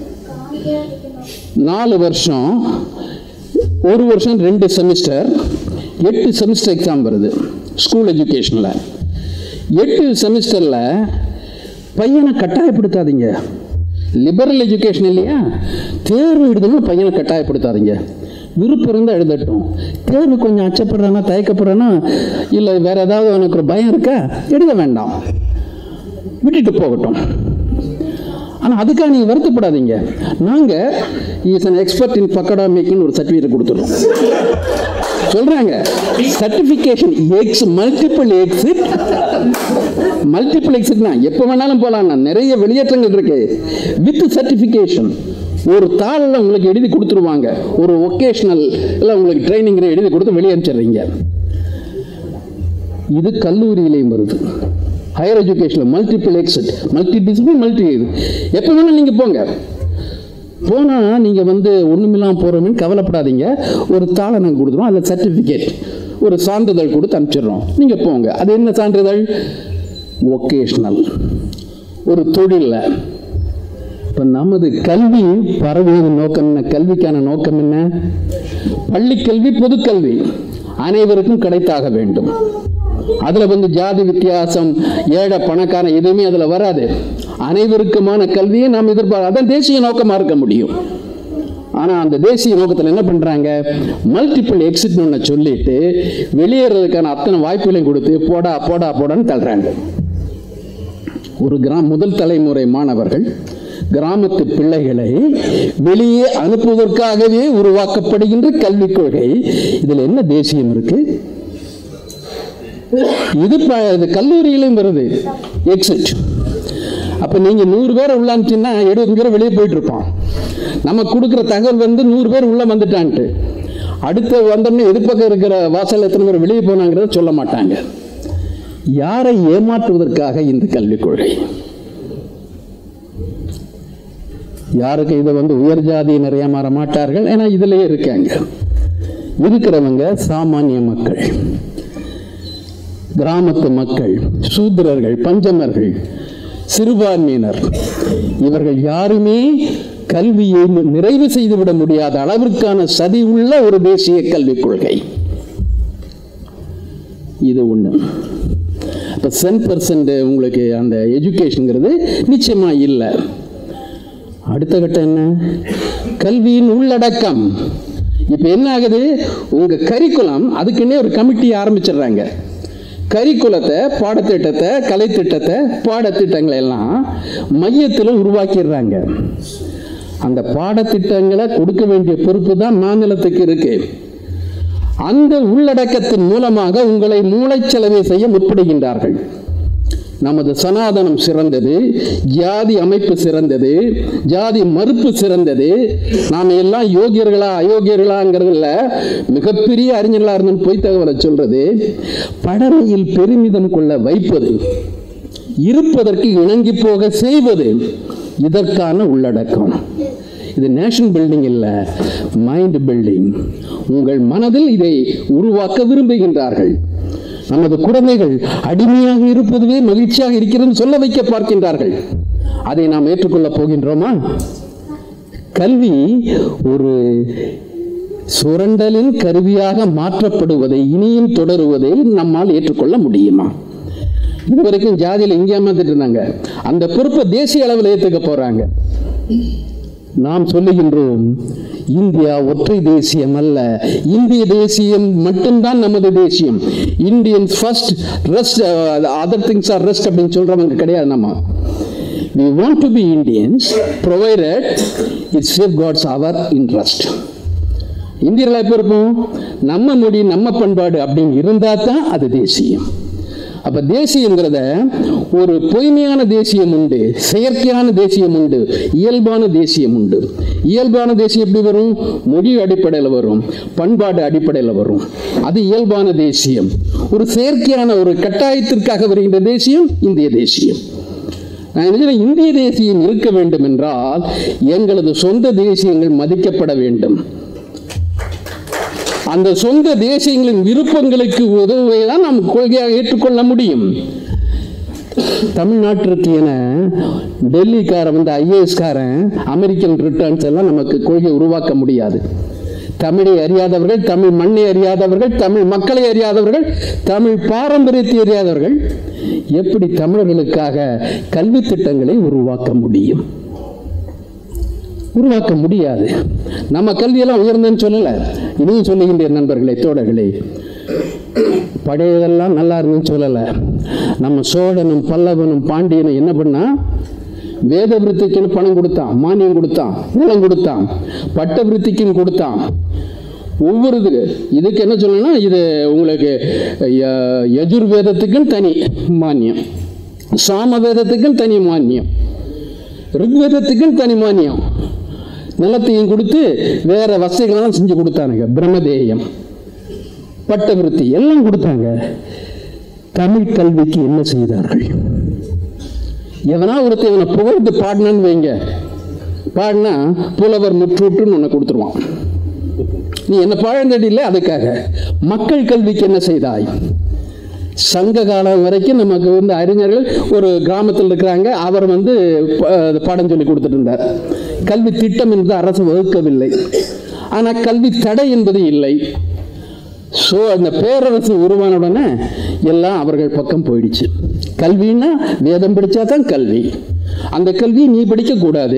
நாலு வருஷம் ஒரு வருஷம் ரெண்டு செமிஸ்டர் எட்டு செமிஸ்டர் எக்ஸாம் வருது ஸ்கூல் எஜுகேஷனில் எட்டு செமிஸ்டரில் பையனை கட்டாயப்படுத்தாதீங்க லிபரல் எஜுகேஷன் இல்லையா தேர்வு எழுதுங்க பையனை கட்டாயப்படுத்தாதீங்க விருப்பம் இருந்தால் எழுதட்டும் தேர்வு கொஞ்சம் அச்சப்படுறானா தயக்கப்படுறானா இல்லை வேற ஏதாவது உனக்கு ஒரு பயம் இருக்கா எழுத வேண்டாம் விட்டுட்டு போகட்டும் ஆனால் அதுக்காக நீங்கள் வருத்தப்படாதீங்க நாங்கள் இஸ் அன் எக்ஸ்பர்ட் இன் பக்கடாமிக்னு ஒரு சர்டிஃபிகேட் கொடுத்துருவோம் சொல்கிறாங்க certification X multiple exit multiple எக்ஸிட்னா எப்போ வேணாலும் போகலாம்ண்ணா நிறைய வெளியேற்றங்கள் இருக்கு வித் சர்டிஃபிகேஷன் ஒரு தாளில் உங்களுக்கு எழுதி கொடுத்துருவாங்க ஒரு ஒகேஷ்னல் இல்லை உங்களுக்கு ட்ரைனிங் எழுதி கொடுத்து வெளியே அனுப்பிச்சிடுறீங்க இது கல்லூரியிலையும் வருது ஹையர் எஜுகேஷனில் multiple exit multi discipline multi இது எப்போ வேணாலும் நீங்கள் போங்க போனால் நீங்கள் வந்து ஒன்றுமில்லாமல் போகிறோம்னு கவலைப்படாதீங்க ஒரு தாளை நாங்கள் கொடுத்துருவோம் அதில் சர்டிஃபிகேட் ஒரு சான்றிதழ் கொடுத்து அனுப்பிச்சிடுறோம் நீங்கள் போங்க அது என்ன சான்றிதழ் ஒகேஷ்னல் ஒரு தொழிலில் இப்போ நமது கல்வி பரவுவது நோக்கம் என்ன கல்விக்கான நோக்கம் என்ன பள்ளிக்கல்வி பொதுக்கல்வி அனைவருக்கும் கிடைத்தாக வேண்டும் அதுல வந்து ஜாதி வித்தியாசம் ஏழை பணக்காரன் எதுவுமே அதுல வராது அனைவருக்குமான கல்வியை நாம் எதிர்பார்க்க அதான் தேசிய நோக்கமா இருக்க முடியும் ஆனால் அந்த தேசிய நோக்கத்தில் என்ன பண்ணுறாங்க மல்டிபிள் எக்ஸிட்னு ஒன்று சொல்லிட்டு வெளியேறதுக்கான அத்தனை வாய்ப்புகளையும் கொடுத்து போடா போடா போடான்னு தள்ளுறாங்க ஒரு கிராம் முதல் தலைமுறை மாணவர்கள் கிராமத்து பிள்ளைகளை வெளியே அனுப்புவதற்காகவே உருவாக்கப்படுகின்ற கல்விக் கொள்கை இதில் என்ன தேசியம் இருக்கு இது ப- இது கல்லூரியிலும் வருது எக்ஸிட் அப்போ நீங்கள் நூறு பேர் உள்ள அனுப்பிச்சின்னா எழுபது பேர் வெளியே போயிட்டு இருப்பான் நம்ம கொடுக்குற தகவல் வந்து நூறு பேர் உள்ளே வந்துட்டான்ட்டு அடுத்த வந்தோடனே எதிர்ப்பக்கம் இருக்கிற வாசல் எத்தனை பேர் வெளியே போனாங்கிறத சொல்ல மாட்டாங்க யாரை ஏமாற்றுவதற்காக இந்த கல்விக் கொள்கை யாருக்கு இதை வந்து உயர் ஜாதியினர் ஏமாற மாட்டார்கள் ஏன்னா இதுலயே இருக்காங்க இருக்கிறவங்க சாமானிய மக்கள் கிராமத்து மக்கள் சூத்திரர்கள் பஞ்சமர்கள் சிறுபான்மையினர் இவர்கள் யாருமே கல்வியை நிறைவு செய்துவிட முடியாத அளவிற்கான சதி உள்ள ஒரு தேசிய கல்விக் கொள்கை இது ஒண்ணு இப்போ சென் பர்சன்ட் உங்களுக்கு அந்த எஜுகேஷனுங்கிறது நிச்சயமா இல்லை அடுத்த கட்டம் என்ன கல்வியின் உள்ளடக்கம் இப்போ என்ன ஆகுது உங்க கரிக்குலம் அதுக்குன்னே ஒரு கமிட்டி ஆரம்பிச்சிடுறாங்க கரிக்குலத்தை பாடத்திட்டத்தை கலைத்திட்டத்தை பாடத்திட்டங்களை எல்லாம் மையத்தில் உருவாக்கிடுறாங்க அந்த பாடத்திட்டங்களை கொடுக்க வேண்டிய பொறுப்பு தான் மாநிலத்துக்கு இருக்கு அந்த உள்ளடக்கத்தின் மூலமாக உங்களை மூளைச்சலவை செய்ய முற்படுகின்றார்கள் நமது சனாதனம் சிறந்தது ஜாதி அமைப்பு சிறந்தது ஜாதி மறுப்பு சிறந்தது நாம் எல்லாம் யோகியர்களா அயோக்கியர்களாங்கிறதுல மிகப்பெரிய அறிஞர்களா இருந்தோம் பொய் தகவலை சொல்றது படமையில் பெருமிதம் கொள்ள வைப்பது இருப்பதற்கு இணங்கி போக செய்வது இதற்கான உள்ளடக்கம் இது நேஷன் பில்டிங் இல்லை மைண்ட் பில்டிங் உங்கள் மனதில் இதை உருவாக்க விரும்புகின்றார்கள் நமது குழந்தைகள் அடிமையாக இருப்பதுவே மகிழ்ச்சியாக இருக்கிறது சொல்ல வைக்க பார்க்கின்றார்கள் அதை நாம் ஏற்றுக்கொள்ளப் போகின்றோமா கல்வி ஒரு சுரண்டலின் கருவியாக மாற்றப்படுவதை இனியும் தொடருவதை நம்மால் ஏற்றுக்கொள்ள முடியுமா இதுவரைக்கும் ஜாதியில் இங்கே ஏமாந்துட்டு இருந்தாங்க அந்த பொறுப்பை தேசிய அளவில் ஏற்றுக்க போறாங்க நாம் சொல்லுகின்றோம் இந்தியா ஒற்றை தேசியம் அல்ல இந்திய தேசியம் மட்டும்தான் நமது தேசியம் Indian first rest other things are rest அப்படின்னு சொல்றவங்க கிடையாது நம்ம we want to be Indians provided it safeguards our interest இந்தியர்களா எப்போ இருப்போம் நம்ம மொழி நம்ம பண்பாடு அப்படின்னு இருந்தால் தான் அது தேசியம் அப்ப தேசியங்கிறத ஒரு பொய்மையான தேசியம் உண்டு செயற்கையான தேசியம் உண்டு இயல்பான தேசியம் உண்டு இயல்பான தேசியம் எப்படி வரும் மொழி அடிப்படையில் வரும் பண்பாடு அடிப்படையில் வரும் அது இயல்பான தேசியம் ஒரு செயற்கையான ஒரு கட்டாயத்திற்காக வருகின்ற தேசியம் இந்திய தேசியம் நான் நினைக்கிறேன் இந்திய தேசியம் இருக்க வேண்டும் என்றால் எங்களது சொந்த தேசியங்கள் மதிக்கப்பட வேண்டும் அந்த சொந்த தேசியங்களின் விருப்பங்களுக்கு உதவுவதை தான் நாம் கொள்கையாக ஏற்றுக்கொள்ள முடியும் தமிழ்நாட்டிற்கு என டெல்லிக்காரன் வந்து ஐஏஎஸ்காரன் அமெரிக்கன் ரிட்டர்ன்ஸ் எல்லாம் நமக்கு கொள்கை உருவாக்க முடியாது தமிழை அறியாதவர்கள் தமிழ் மண்ணை அறியாதவர்கள் தமிழ் மக்களை அறியாதவர்கள் தமிழ் பாரம்பரியத்தை அறியாதவர்கள் எப்படி தமிழர்களுக்காக கல்வி திட்டங்களை உருவாக்க முடியும் உருவாக்க முடியாது நம்ம கல்வியெல்லாம் உயர்ந்ததுன்னு சொல்லலை இதையும் சொல்லுகின்ற நண்பர்களே தோழர்களே பழையதெல்லாம் நல்லா இருந்துன்னு சொல்லலை நம்ம சோழனும் பல்லவனும் பாண்டியனும் என்ன பண்ணா வேத விருத்திக்குன்னு பணம் கொடுத்தான் மானியம் கொடுத்தான் நிலம் கொடுத்தான் பட்ட விருத்திக்குன்னு கொடுத்தான் ஒவ்வொரு இதுக்கு இதுக்கு என்ன சொல்லணும்னா இது உங்களுக்கு ய- யஜுர்வேதத்துக்குன்னு தனி மானியம் சாம வேதத்துக்குன்னு தனி மானியம் ரிக்வேதத்துக்குன்னு தனி மானியம் நிலத்தையும் கொடுத்து வேற வசதிகளெல்லாம் செஞ்சு கொடுத்தானுங்க பிரம்மதேயம் பட்டவிருத்தி எல்லாம் கொடுத்தாங்க தமிழ் கல்விக்கு என்ன செய்தார்கள் எவனா ஒருத்தன் இவனை புகழ்ந்து பாடினான்னு வைங்க பாடினா புலவர் முற்றுட்டுன்னு ஒன்று கொடுத்துருவான் நீ என்ன பழந்தடியில் அதுக்காக மக்கள் கல்விக்கு என்ன செய்தாய் சங்க காலம் வரைக்கும் நமக்கு வந்து அறிஞர்கள் ஒரு கிராமத்தில் இருக்கிறாங்க அவர் வந்து ப- பாடம் சொல்லி கொடுத்துட்டு இருந்தார் கல்வி திட்டம் என்பது அரசு வகுக்கவில்லை ஆனால் கல்வி தடை என்பது இல்லை ஸோ அந்த பேரரசு உருவான உடனே எல்லாம் அவர்கள் பக்கம் போயிடுச்சு கல்வின்னா வேதம் படித்தா தான் கல்வி அந்த கல்வி நீ படிக்கக்கூடாது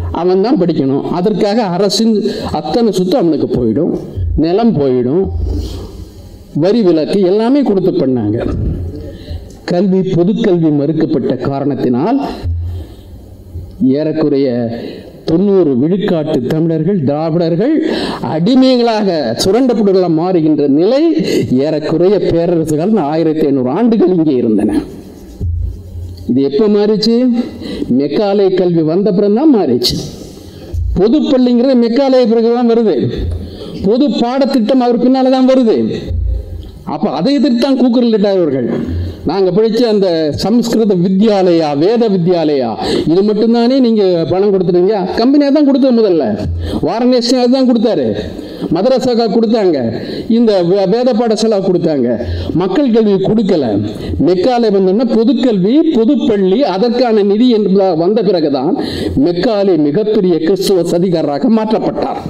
அவன் தான் படிக்கணும் அதற்காக அரசின் அத்தனை சொத்து அவனுக்கு போயிடும் நிலம் போயிடும் வரி விலக்கு எல்லாமே கொடுத்து பண்ணாங்க கல்வி பொதுக்கல்வி மறுக்கப்பட்ட காரணத்தினால் ஏறக்குறைய தொண்ணூறு விழுக்காட்டு தமிழர்கள் திராவிடர்கள் அடிமைகளாக சுரண்டப்படுகளாக மாறுகின்ற நிலை ஏறக்குறைய பேரரசுகள் ஆயிரத்தி ஐநூறு ஆண்டுகள் இங்கே இருந்தன இது எப்போ மாறிச்சு மெக்காலை கல்வி வந்த பிறகு தான் மாறிச்சு பொது பள்ளிங்கிறது மெக்காலய பிறகு தான் வருது பொது பாடத்திட்டம் அவர் பின்னால தான் வருது அப்போ அதை எதிர்த்து தான் கூக்குரலிட்டார்கள் நாங்கள் படித்த அந்த சம்ஸ்கிருத வித்யாலயா வேத வித்யாலயா இது மட்டும்தானே நீங்கள் பணம் கொடுத்துருங்க கம்பெனியாக தான் கொடுத்தது முதல்ல வாரணேஷன் அதுதான் கொடுத்தாரு மதரசாக்கா கொடுத்தாங்க இந்த வே- வேத பாடசாலா கொடுத்தாங்க மக்கள் கல்வி கொடுக்கல மெக்காலே வந்தோன்னா பொதுக்கல்வி பொதுப்பள்ளி அதற்கான நிதி என்று வந்த பிறகுதான் மெக்காலே மிகப்பெரிய கிறிஸ்துவ சதிகாரராக மாற்றப்பட்டார்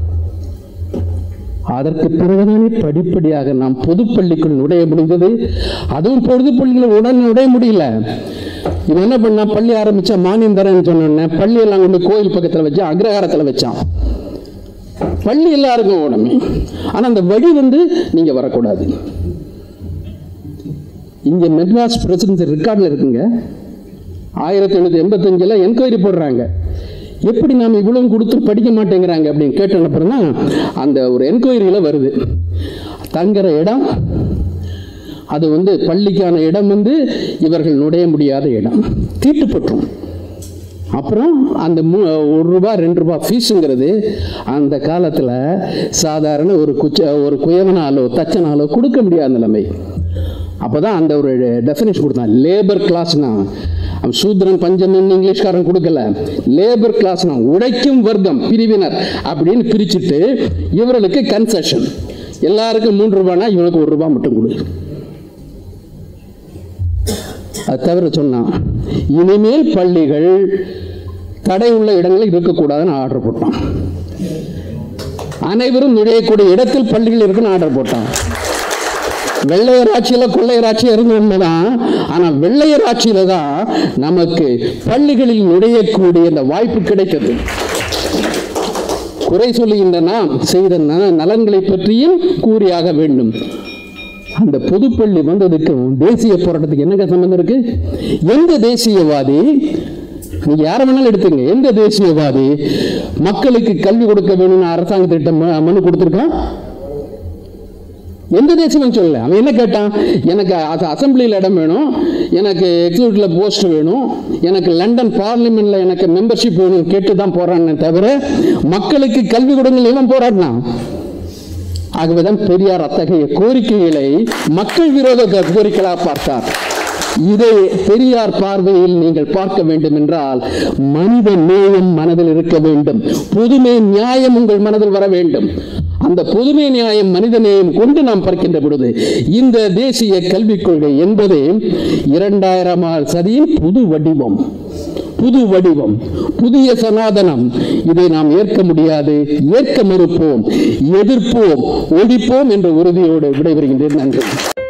அதற்கு பிறகுதானே படிப்படியாக நாம் பொதுப்பள்ளிக்குள் நுழைய முடிந்தது அதுவும் பொதுப்பள்ளியில் உடனே நுழைய முடியல இவன் என்ன பண்ணா பள்ளி ஆரம்பிச்சா மானியம் தரேன்னு சொன்னோன்னே பள்ளி எல்லாம் கொண்டு கோயில் பக்கத்தில் வச்சான் அக்ரஹாரத்தில் வச்சான் பள்ளி எல்லாருக்கும் உடனே ஆனால் அந்த வழி வந்து நீங்கள் வரக்கூடாது இங்கே மெட்ராஸ் பிரசிடென்சி ரெக்கார்டில் இருக்குங்க ஆயிரத்தி எழுநூத்தி எண்பத்தஞ்சில் என்கொயரி போடுறாங்க எப்படி நாம் இவ்வளவு கொடுத்து படிக்க மாட்டேங்கிறாங்க அப்படின்னு கேட்ட அப்புறம் தான் அந்த ஒரு என்கொயரியில் வருது தங்குற இடம் அது வந்து பள்ளிக்கான இடம் வந்து இவர்கள் நுழைய முடியாத இடம் தீட்டுப்பற்றும் அப்புறம் அந்த மூ ஒரு ரூபா ரெண்டு ரூபா ஃபீஸுங்கிறது அந்த காலத்தில் சாதாரண ஒரு குச்ச ஒரு குயவனாலோ தச்சனாலோ கொடுக்க முடியாத நிலைமை அப்போ தான் அந்த ஒரு டெஃபினேஷன் கொடுத்தான் லேபர் கிளாஸ்னா அவன் சூத்ரன் பஞ்சமன் இங்கிலீஷ்காரன் கொடுக்கல லேபர் கிளாஸ்னா உழைக்கும் வர்க்கம் பிரிவினர் அப்படின்னு பிரிச்சுட்டு இவர்களுக்கு கன்செஷன் எல்லாருக்கும் மூன்று ரூபானா இவனுக்கு ஒரு ரூபா மட்டும் கொடு அது தவிர சொன்னான் இனிமேல் பள்ளிகள் தடை உள்ள இடங்களில் இருக்கக்கூடாதுன்னு ஆர்டர் போட்டான் அனைவரும் நுழையக்கூடிய இடத்தில் பள்ளிகள் இருக்குன்னு ஆர்டர் போட்டான் வெள்ளையர் ஆட்சியில கொள்ளையர் ஆட்சி இருந்ததுதான் ஆனா வெள்ளையர் ஆட்சியில தான் நமக்கு பள்ளிகளில் நுழையக்கூடிய இந்த வாய்ப்பு கிடைத்தது குறை சொல்லுகின்ற நாம் செய்த ந- நலன்களை பற்றியும் கூறியாக வேண்டும் அந்த பொதுப்பள்ளி வந்ததுக்கும் தேசிய போராட்டத்துக்கு என்னங்க சம்பந்தம் இருக்கு எந்த தேசியவாதி நீங்க யார வேணாலும் எடுத்துங்க எந்த தேசியவாதி மக்களுக்கு கல்வி கொடுக்க வேணும்னு அரசாங்கத்திட்ட ம- மனு கொடுத்துருக்கான் எந்த தேசியம் சொல்லல அவன் என்ன கேட்டான் எனக்கு அச- அசெம்பிளியில் இடம் வேணும் எனக்கு எக்ஸிக்யூட்டிவ்ல போஸ்ட் வேணும் எனக்கு லண்டன் பார்லிமெண்ட்ல எனக்கு மெம்பர்ஷிப் வேணும் கேட்டு தான் போறானே தவிர மக்களுக்கு கல்வி கொடுங்கள் இவன் போராடினான் ஆகவேதான் பெரியார் அத்தகைய கோரிக்கைகளை மக்கள் விரோத க- கோரிக்கைகளாக பார்த்தார் இதை பெரியார் பார்வையில் நீங்கள் பார்க்க வேண்டும் என்றால் மனித நேயம் மனதில் இருக்க வேண்டும் புதுமை நியாயம் உங்கள் மனதில் வர வேண்டும் அந்த புதுமை நியாயம் மனித நேயம் கொண்டு நாம் பார்க்கின்ற பொழுது இந்த தேசிய கல்விக் கொள்கை என்பது இரண்டாயிரம் சதியின் புது வடிவம் புது வடிவம் புதிய சனாதனம் இதை நாம் ஏற்க முடியாது ஏற்க மறுப்போம் எதிர்ப்போம் ஒழிப்போம் என்ற உறுதியோடு விடைபெறுகின்றேன் நன்றி